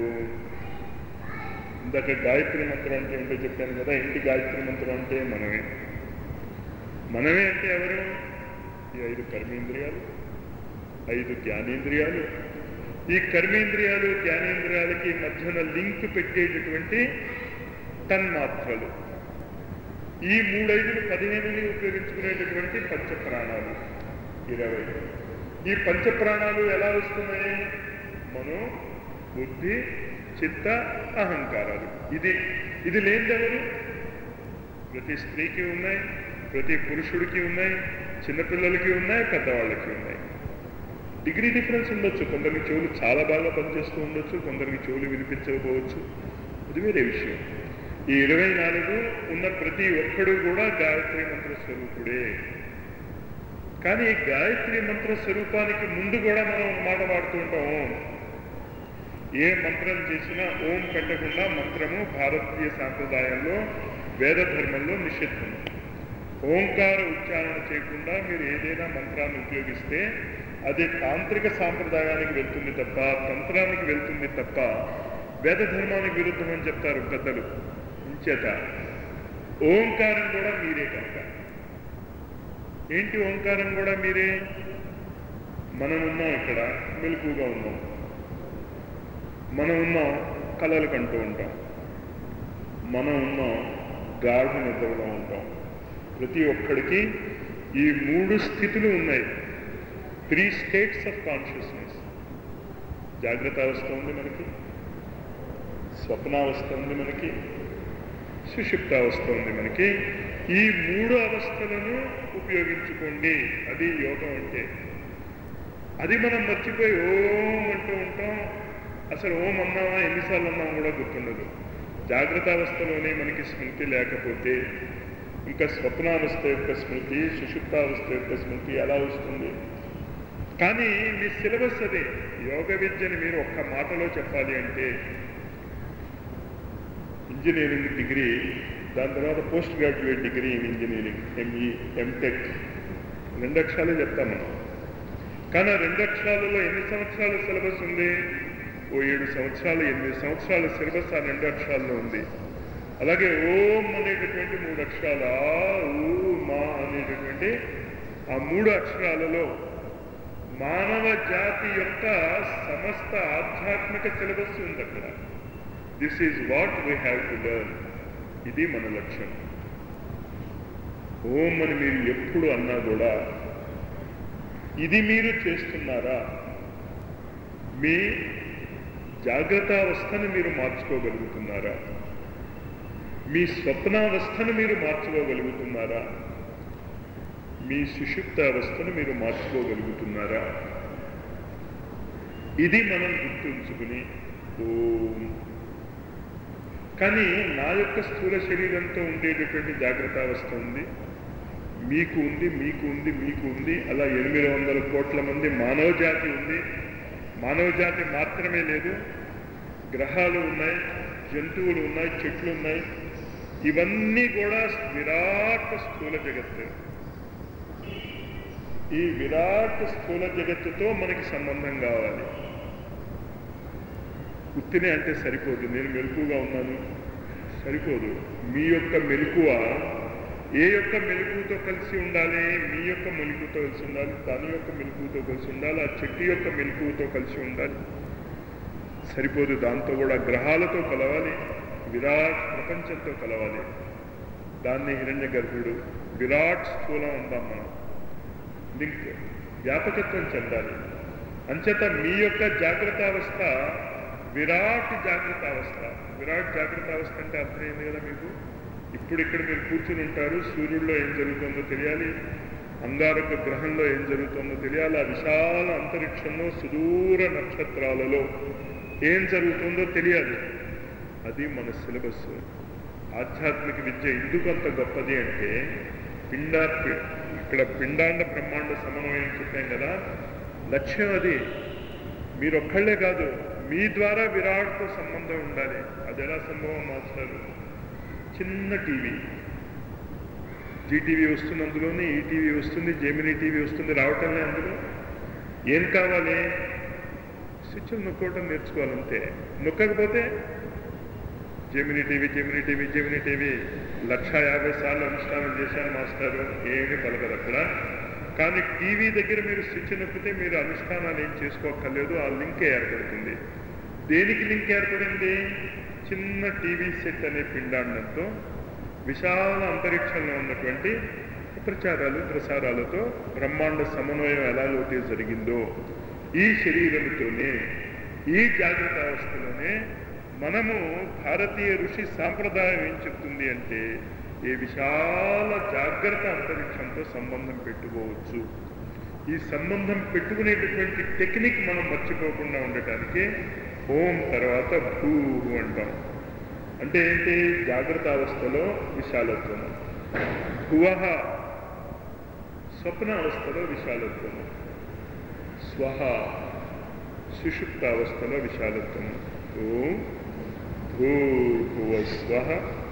ఇందాక గాయత్రి మంత్రం అంటే ఏంటో చెప్పాను కదా ఇంటి గాయత్రి మంత్రం అంటే మనమే మనమే అంటే ఎవరు ఈ ఐదు కర్మేంద్రియాలు ఐదు జ్ఞానేంద్రియాలు ఈ కర్మేంద్రియాలు జ్ఞానేంద్రియాలకి మధ్యన లింక్ పెట్టేటటువంటి తన్మాత్రలు ఈ మూడైదులు పదిహేనుని ఉపయోగించుకునేటటువంటి పంచప్రాణాలు ఇరవై ఈ పంచప్రాణాలు ఎలా వస్తున్నాయి మనో బుద్ధి చిత్త అహంకారాలు ఇది ఇది లేనిదెవరు ప్రతి స్త్రీకి ఉన్నాయి ప్రతి పురుషుడికి ఉన్నాయి చిన్నపిల్లలకి ఉన్నాయి పెద్దవాళ్ళకి ఉన్నాయి డిగ్రీ డిఫరెన్స్ ఉండొచ్చు కొందరికి చెవులు చాలా బాగా పనిచేస్తూ ఉండొచ్చు కొందరికి చెవులు వినిపించకపోవచ్చు ఇది వేరే విషయం ఈ ఇరవై నాలుగు ఉన్న ప్రతి ఒక్కడు కూడా గాయత్రి మంత్ర స్వరూపుడే కానీ ఈ గాయత్రి మంత్ర స్వరూపానికి ముందు కూడా మనం ఒక మాట వాడుతూ ఉంటాం ఓం ఏ మంత్రం చేసినా ఓం పెట్టకుండా మంత్రము భారతీయ సాంప్రదాయంలో వేద ధర్మంలో నిషిద్ధం ఓంకార ఉచ్చారణ చేయకుండా మీరు ఏదైనా మంత్రాన్ని ఉపయోగిస్తే అది తాంత్రిక సాంప్రదాయానికి వెళ్తుంది తప్ప తంత్రానికి వెళ్తుంది తప్ప వేద ధర్మానికి విరుద్ధం అని చెప్తారు పెద్దలు ఇంచేత ఓంకారం కూడా మీరే కనుక ఏంటి ఓంకారం కూడా మీరే మనం ఉన్నాం ఇక్కడ మెలకుగా ఉన్నాం మనం ఉన్నాం కళలు కంటూ ఉంటాం మనం ఉన్నాం గాఢ నిద్రలో ఉంటాం ప్రతి ఒక్కడికి ఈ మూడు స్థితులు ఉన్నాయి త్రీ స్టేట్స్ ఆఫ్ కాన్షియస్నెస్ జాగ్రత్త అవస్థ ఉంది మనకి స్వప్నావస్థ ఉంది మనకి సుషుప్తావస్థ ఉంది మనకి ఈ మూడు అవస్థలను ఉపయోగించుకోండి అది యోగం అంటే అది మనం మర్చిపోయి ఓం అంటూ ఉంటాం అసలు ఓం అన్నామా ఎన్నిసార్లు అన్నామా కూడా గుర్తుండదు జాగ్రత్త అవస్థలోనే మనకి స్మృతి లేకపోతే ఇంకా స్వప్నావస్థ యొక్క స్మృతి సుషుప్తావస్థ యొక్క స్మృతి ఎలా వస్తుంది కానీ మీ సిలబస్ అదే యోగ విద్యని మీరు ఒక్క మాటలో చెప్పాలి అంటే ఇంజనీరింగ్ డిగ్రీ దాని తర్వాత post graduate degree in engineering M E M Tech రెండు అక్షరాలే చెప్తాం మనం కానీ ఆ రెండు అక్షరాలలో ఎన్ని సంవత్సరాల సిలబస్ ఉంది ఓ ఏడు సంవత్సరాలు ఎనిమిది సంవత్సరాల సిలబస్ ఆ రెండు అక్షరాల్లో ఉంది అలాగే ఓం అనేటటువంటి మూడు అక్షరాలు ఆ ఊ మా అనేటటువంటి ఆ మూడు అక్షరాలలో మానవ జాతి యొక్క సమస్త ఆధ్యాత్మిక సిలబస్ ఉంది అక్కడ this is what we have to learn ఇది మన లక్ష్యం ఓం అని మీరు ఎప్పుడు అన్నా కూడా ఇది మీరు చేస్తున్నారా మీ జాగ్రత్తావస్థను మీరు మార్చుకోగలుగుతున్నారా మీ స్వప్నావస్థను మీరు మార్చుకోగలుగుతున్నారా మీ సుషుప్త అవస్థను మీరు మార్చుకోగలుగుతున్నారా ఇది మనం గుర్తుంచుకుని ఓం కానీ నా యొక్క స్థూల శరీరంతో ఉండేటటువంటి జాగ్రత్త అవస్థ ఉంది మీకు ఉంది మీకు ఉంది మీకు ఉంది అలా ఎనిమిది వందల కోట్ల మంది మానవ జాతి ఉంది మానవ జాతి మాత్రమే లేదు గ్రహాలు ఉన్నాయి జంతువులు ఉన్నాయి చెట్లు ఉన్నాయి ఇవన్నీ కూడా విరాట్ స్థూల జగత్తు ఈ విరాట్ స్థూల జగత్తుతో మనకి సంబంధం కావాలి ఉత్తినే అంటే సరిపోదు నేను మెలకుగా ఉన్నాను సరిపోదు మీ యొక్క మెలకువ ఏ యొక్క మెలకుతో కలిసి ఉండాలి మీ యొక్క మెలకుతో కలిసి ఉండాలి దాని యొక్క మెలకుతో కలిసి ఉండాలి ఆ చెట్టు యొక్క మెలకుతో కలిసి ఉండాలి సరిపోదు దాంతో కూడా గ్రహాలతో కలవాలి విరాట్ ప్రపంచంతో కలవాలి దాన్ని హిరణ్య గర్భుడు విరాట్ స్థూలం అందాం మనం లింక్ వ్యాపకత్వం చెందాలి అంచేత మీ యొక్క జాగ్రత్త అవస్థ విరాట్ జాగ్రత్త అవస్థ విరాట్ జాగ్రత్త అవస్థ అంటే అర్థమైంది కదా మీకు ఇప్పుడు ఇక్కడ మీరు కూర్చుని ఉంటారు సూర్యుడిలో ఏం జరుగుతుందో తెలియాలి అంగారక గ్రహంలో ఏం జరుగుతుందో తెలియాలి ఆ విశాల అంతరిక్షంలో సుదూర నక్షత్రాలలో ఏం జరుగుతుందో తెలియాలి అది మన సిలబస్ ఆధ్యాత్మిక విద్య ఎందుకు అంత గొప్పది అంటే పిండ ఇక్కడ పిండాండ బ్రహ్మాండ సమన్వయం చెప్పాం కదా లక్ష్యం అది మీరు ఒక్కళ్ళే కాదు మీ ద్వారా విరాట్తో సంబంధం ఉండాలి అది ఎలా సంభవం మాస్టారు చిన్న టీవీ జీటీవీ వస్తుంది అందులోనే ఈటీవీ వస్తుంది జెమినీ టీవీ వస్తుంది రావటంలే అందులో ఏం కావాలి స్విచ్లు నొక్కోవటం నేర్చుకోవాలంతే నొక్కకపోతే Gemini TV Gemini TV Gemini TV lakh యాభై సార్లు అనుష్ఠానం చేశాను మాస్టారు ఏమీ పలకదు అక్కడ కానీ టీవీ దగ్గర మీరు స్విచ్ నొక్కితే మీరు అనుష్ఠానాలు ఏం చేసుకోక్కర్లేదు ఆ లింకే ఏర్పడుతుంది దేనికి లింక్ ఏర్పడింది చిన్న టీవీ సెట్ అనే పిండాండంతో విశాల అంతరిక్షంలో ఉన్నటువంటి ప్రచారాలు ప్రసారాలతో బ్రహ్మాండ సమన్వయం ఎలాగైతే జరిగిందో ఈ శరీరంతోనే ఈ జాగ్రత్త అవస్థలోనే మనము భారతీయ ఋషి సాంప్రదాయం ఏం చెప్తుంది అంటే ఈ విశాల జాగ్రత్త అంతరిక్షంతో సంబంధం పెట్టుకోవచ్చు ఈ సంబంధం పెట్టుకునేటటువంటి టెక్నిక్ మనం మర్చిపోకుండా ఉండటానికి ఓం తర్వాత భూ అంటాం అంటే ఏంటి జాగ్రత్త అవస్థలో విశాలత్వము భువ స్వప్న అవస్థలో విశాలత్వము స్వహ సుషుప్త అవస్థలో విశాలత్వము ఓం భూభువ స్వహ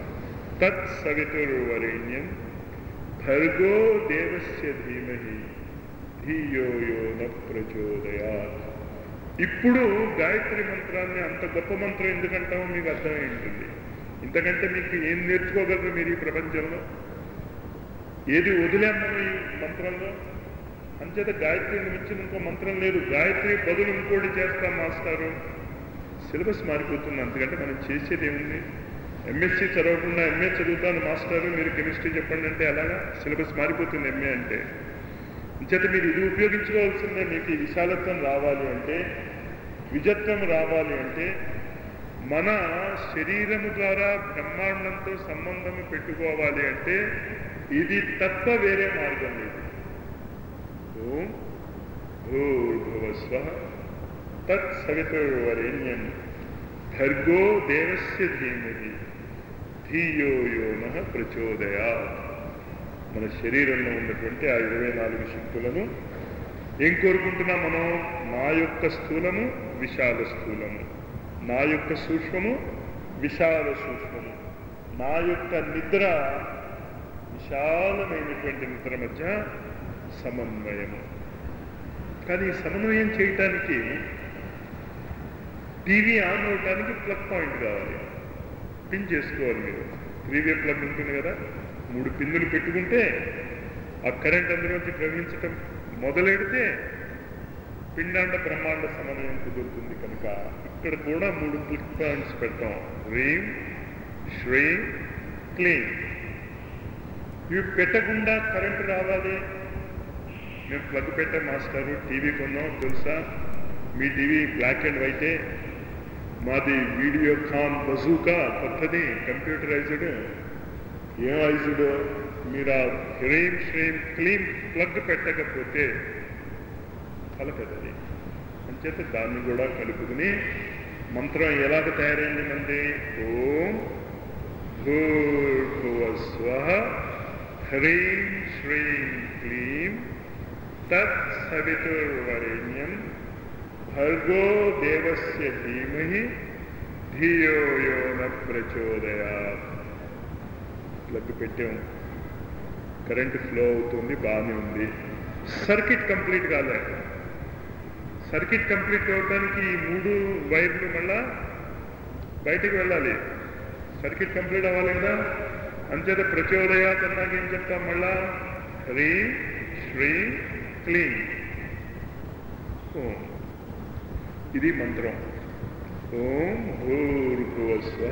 తత్సవితుర్వరేణ్యం భర్గో దేవస్య ధీమహి ధియో యో న ప్రచోదయాత్ ఇప్పుడు గాయత్రి మంత్రాన్ని అంత గొప్ప మంత్రం ఎందుకంటామో మీకు అర్థమై ఉంటుంది ఇంతకంటే మీకు ఏం నేర్చుకోగలరు మీరు ఈ ప్రపంచంలో ఏది వదిలేం మనం ఈ మంత్రంలో అంచేత గాయత్రిని మించిన ఇంకో మంత్రం లేదు గాయత్రి బదులు ఇంకోటి చేస్తాం మాస్టారు సిలబస్ మారిపోతుంది అంతకంటే మనం చేసేది ఏముంది ఎంఎస్సి చదవకుండా ఎంఏ చదువుతాను మాస్టారు మీరు కెమిస్ట్రీ చెప్పండి అంటే అలాగా సిలబస్ మారిపోతుంది ఎంఏ అంటే అంచేత మీరు ఇది ఉపయోగించుకోవాల్సిందే మీకు ఈ విశాలత్వం రావాలి అంటే విజత్వం రావాలి అంటే మన శరీరము ద్వారా బ్రహ్మాండంతో సంబంధము పెట్టుకోవాలి అంటే ఇది తప్ప వేరే మార్గం లేదు ఓం భూర్భువస్వ తత్సవితుర్వరేణ్యం భర్గో దేవస్య ధీమహి ధీయో యోన ప్రచోదయా మన శరీరంలో ఉన్నటువంటి ఆ ఇరవై నాలుగు శక్తులను ఏం కోరుకుంటున్నాం మనం నా యొక్క స్థూలము విశాల స్థూలము నా యొక్క సూక్ష్మము విశాల సూక్ష్మము నా యొక్క నిద్ర విశాలమైనటువంటి నిద్ర మధ్య సమన్వయము కానీ ఈ సమన్వయం చేయటానికి టీవీ ఆన్ అవటానికి ప్లగ్ పాయింట్ కావాలి పిన్ చేసుకోవాలి మీరు త్రీవే ప్లగ్ ఉంటుంది కదా మూడు పిన్నులు పెట్టుకుంటే ఆ కరెంట్ అందులోంచి ప్రవహించటం మొదలెడితే పిండాండ బ్రహ్మాండ సమన్వయం కుదురుతుంది కనుక ఇక్కడ కూడా మూడు ప్లగ్ పాయింట్స్ పెడతాం హ్రీం శ్రీం క్లీం ఇవి పెట్టకుండా కరెంటు రావాలి మేము ప్లగ్ పెట్టే మాస్టారు టీవీ కొన్నాం తెలుసా మీ టీవీ బ్లాక్ అండ్ వైటే మాది వీడియో కాన్ బజూకా కొత్తది కంప్యూటరైజ్డ్ ఏమైజ్డ్ మీరు ఆ హ్రీం శ్రీం క్లీం ప్లగ్ పెట్టకపోతే కలపదది అంచేత దాన్ని కూడా కలుపుకుని మంత్రం ఎలాగ తయారైంది మంది ఓం భూర్భువస్వ హ్రీం శ్రీం క్లీం తత్ సవితుర్వరేణ్యం భర్గో దేవస్య ధీమహి ధియో యో న ప్రచోదయాత్ ప్లగ్ పెట్టాం కరెంట్ ఫ్లో అవుతుంది బాగానే ఉంది సర్కిట్ కంప్లీట్ కాలే సర్కిట్ కంప్లీట్ అవడానికి ఈ మూడు వైర్లు మళ్ళా బయటికి వెళ్ళాలి సర్కిట్ కంప్లీట్ అవ్వాలి కదా అంచేత ప్రచోదయాత్ అన్నాక ఏం చెప్తాం మళ్ళా హ్రీ శ్రీ క్లీన్ ఓం ఇది మంత్రం ఓం భూర్భువస్వ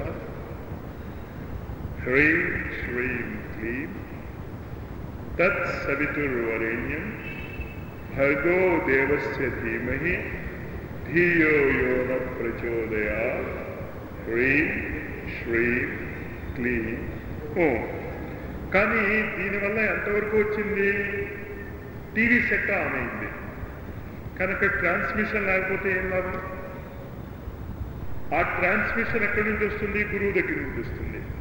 హ్రీం శ్రీం క్లీం తత్ సవితుర్వరేణ్యం భర్గో దేవస్య ధీమహి ధియో యో న ప్రచోదయా హ్రీం శ్రీం క్లీం ఓం కానీ దీనివల్ల ఎంతవరకు వచ్చింది టీవీ సెట్ ఆన్ అయింది కనుక ట్రాన్స్మిషన్ లేకపోతే ఏం లాభం ఆ ట్రాన్స్మిషన్ ఎక్కడి నుంచి వస్తుంది గురువు దగ్గర నుంచి వస్తుంది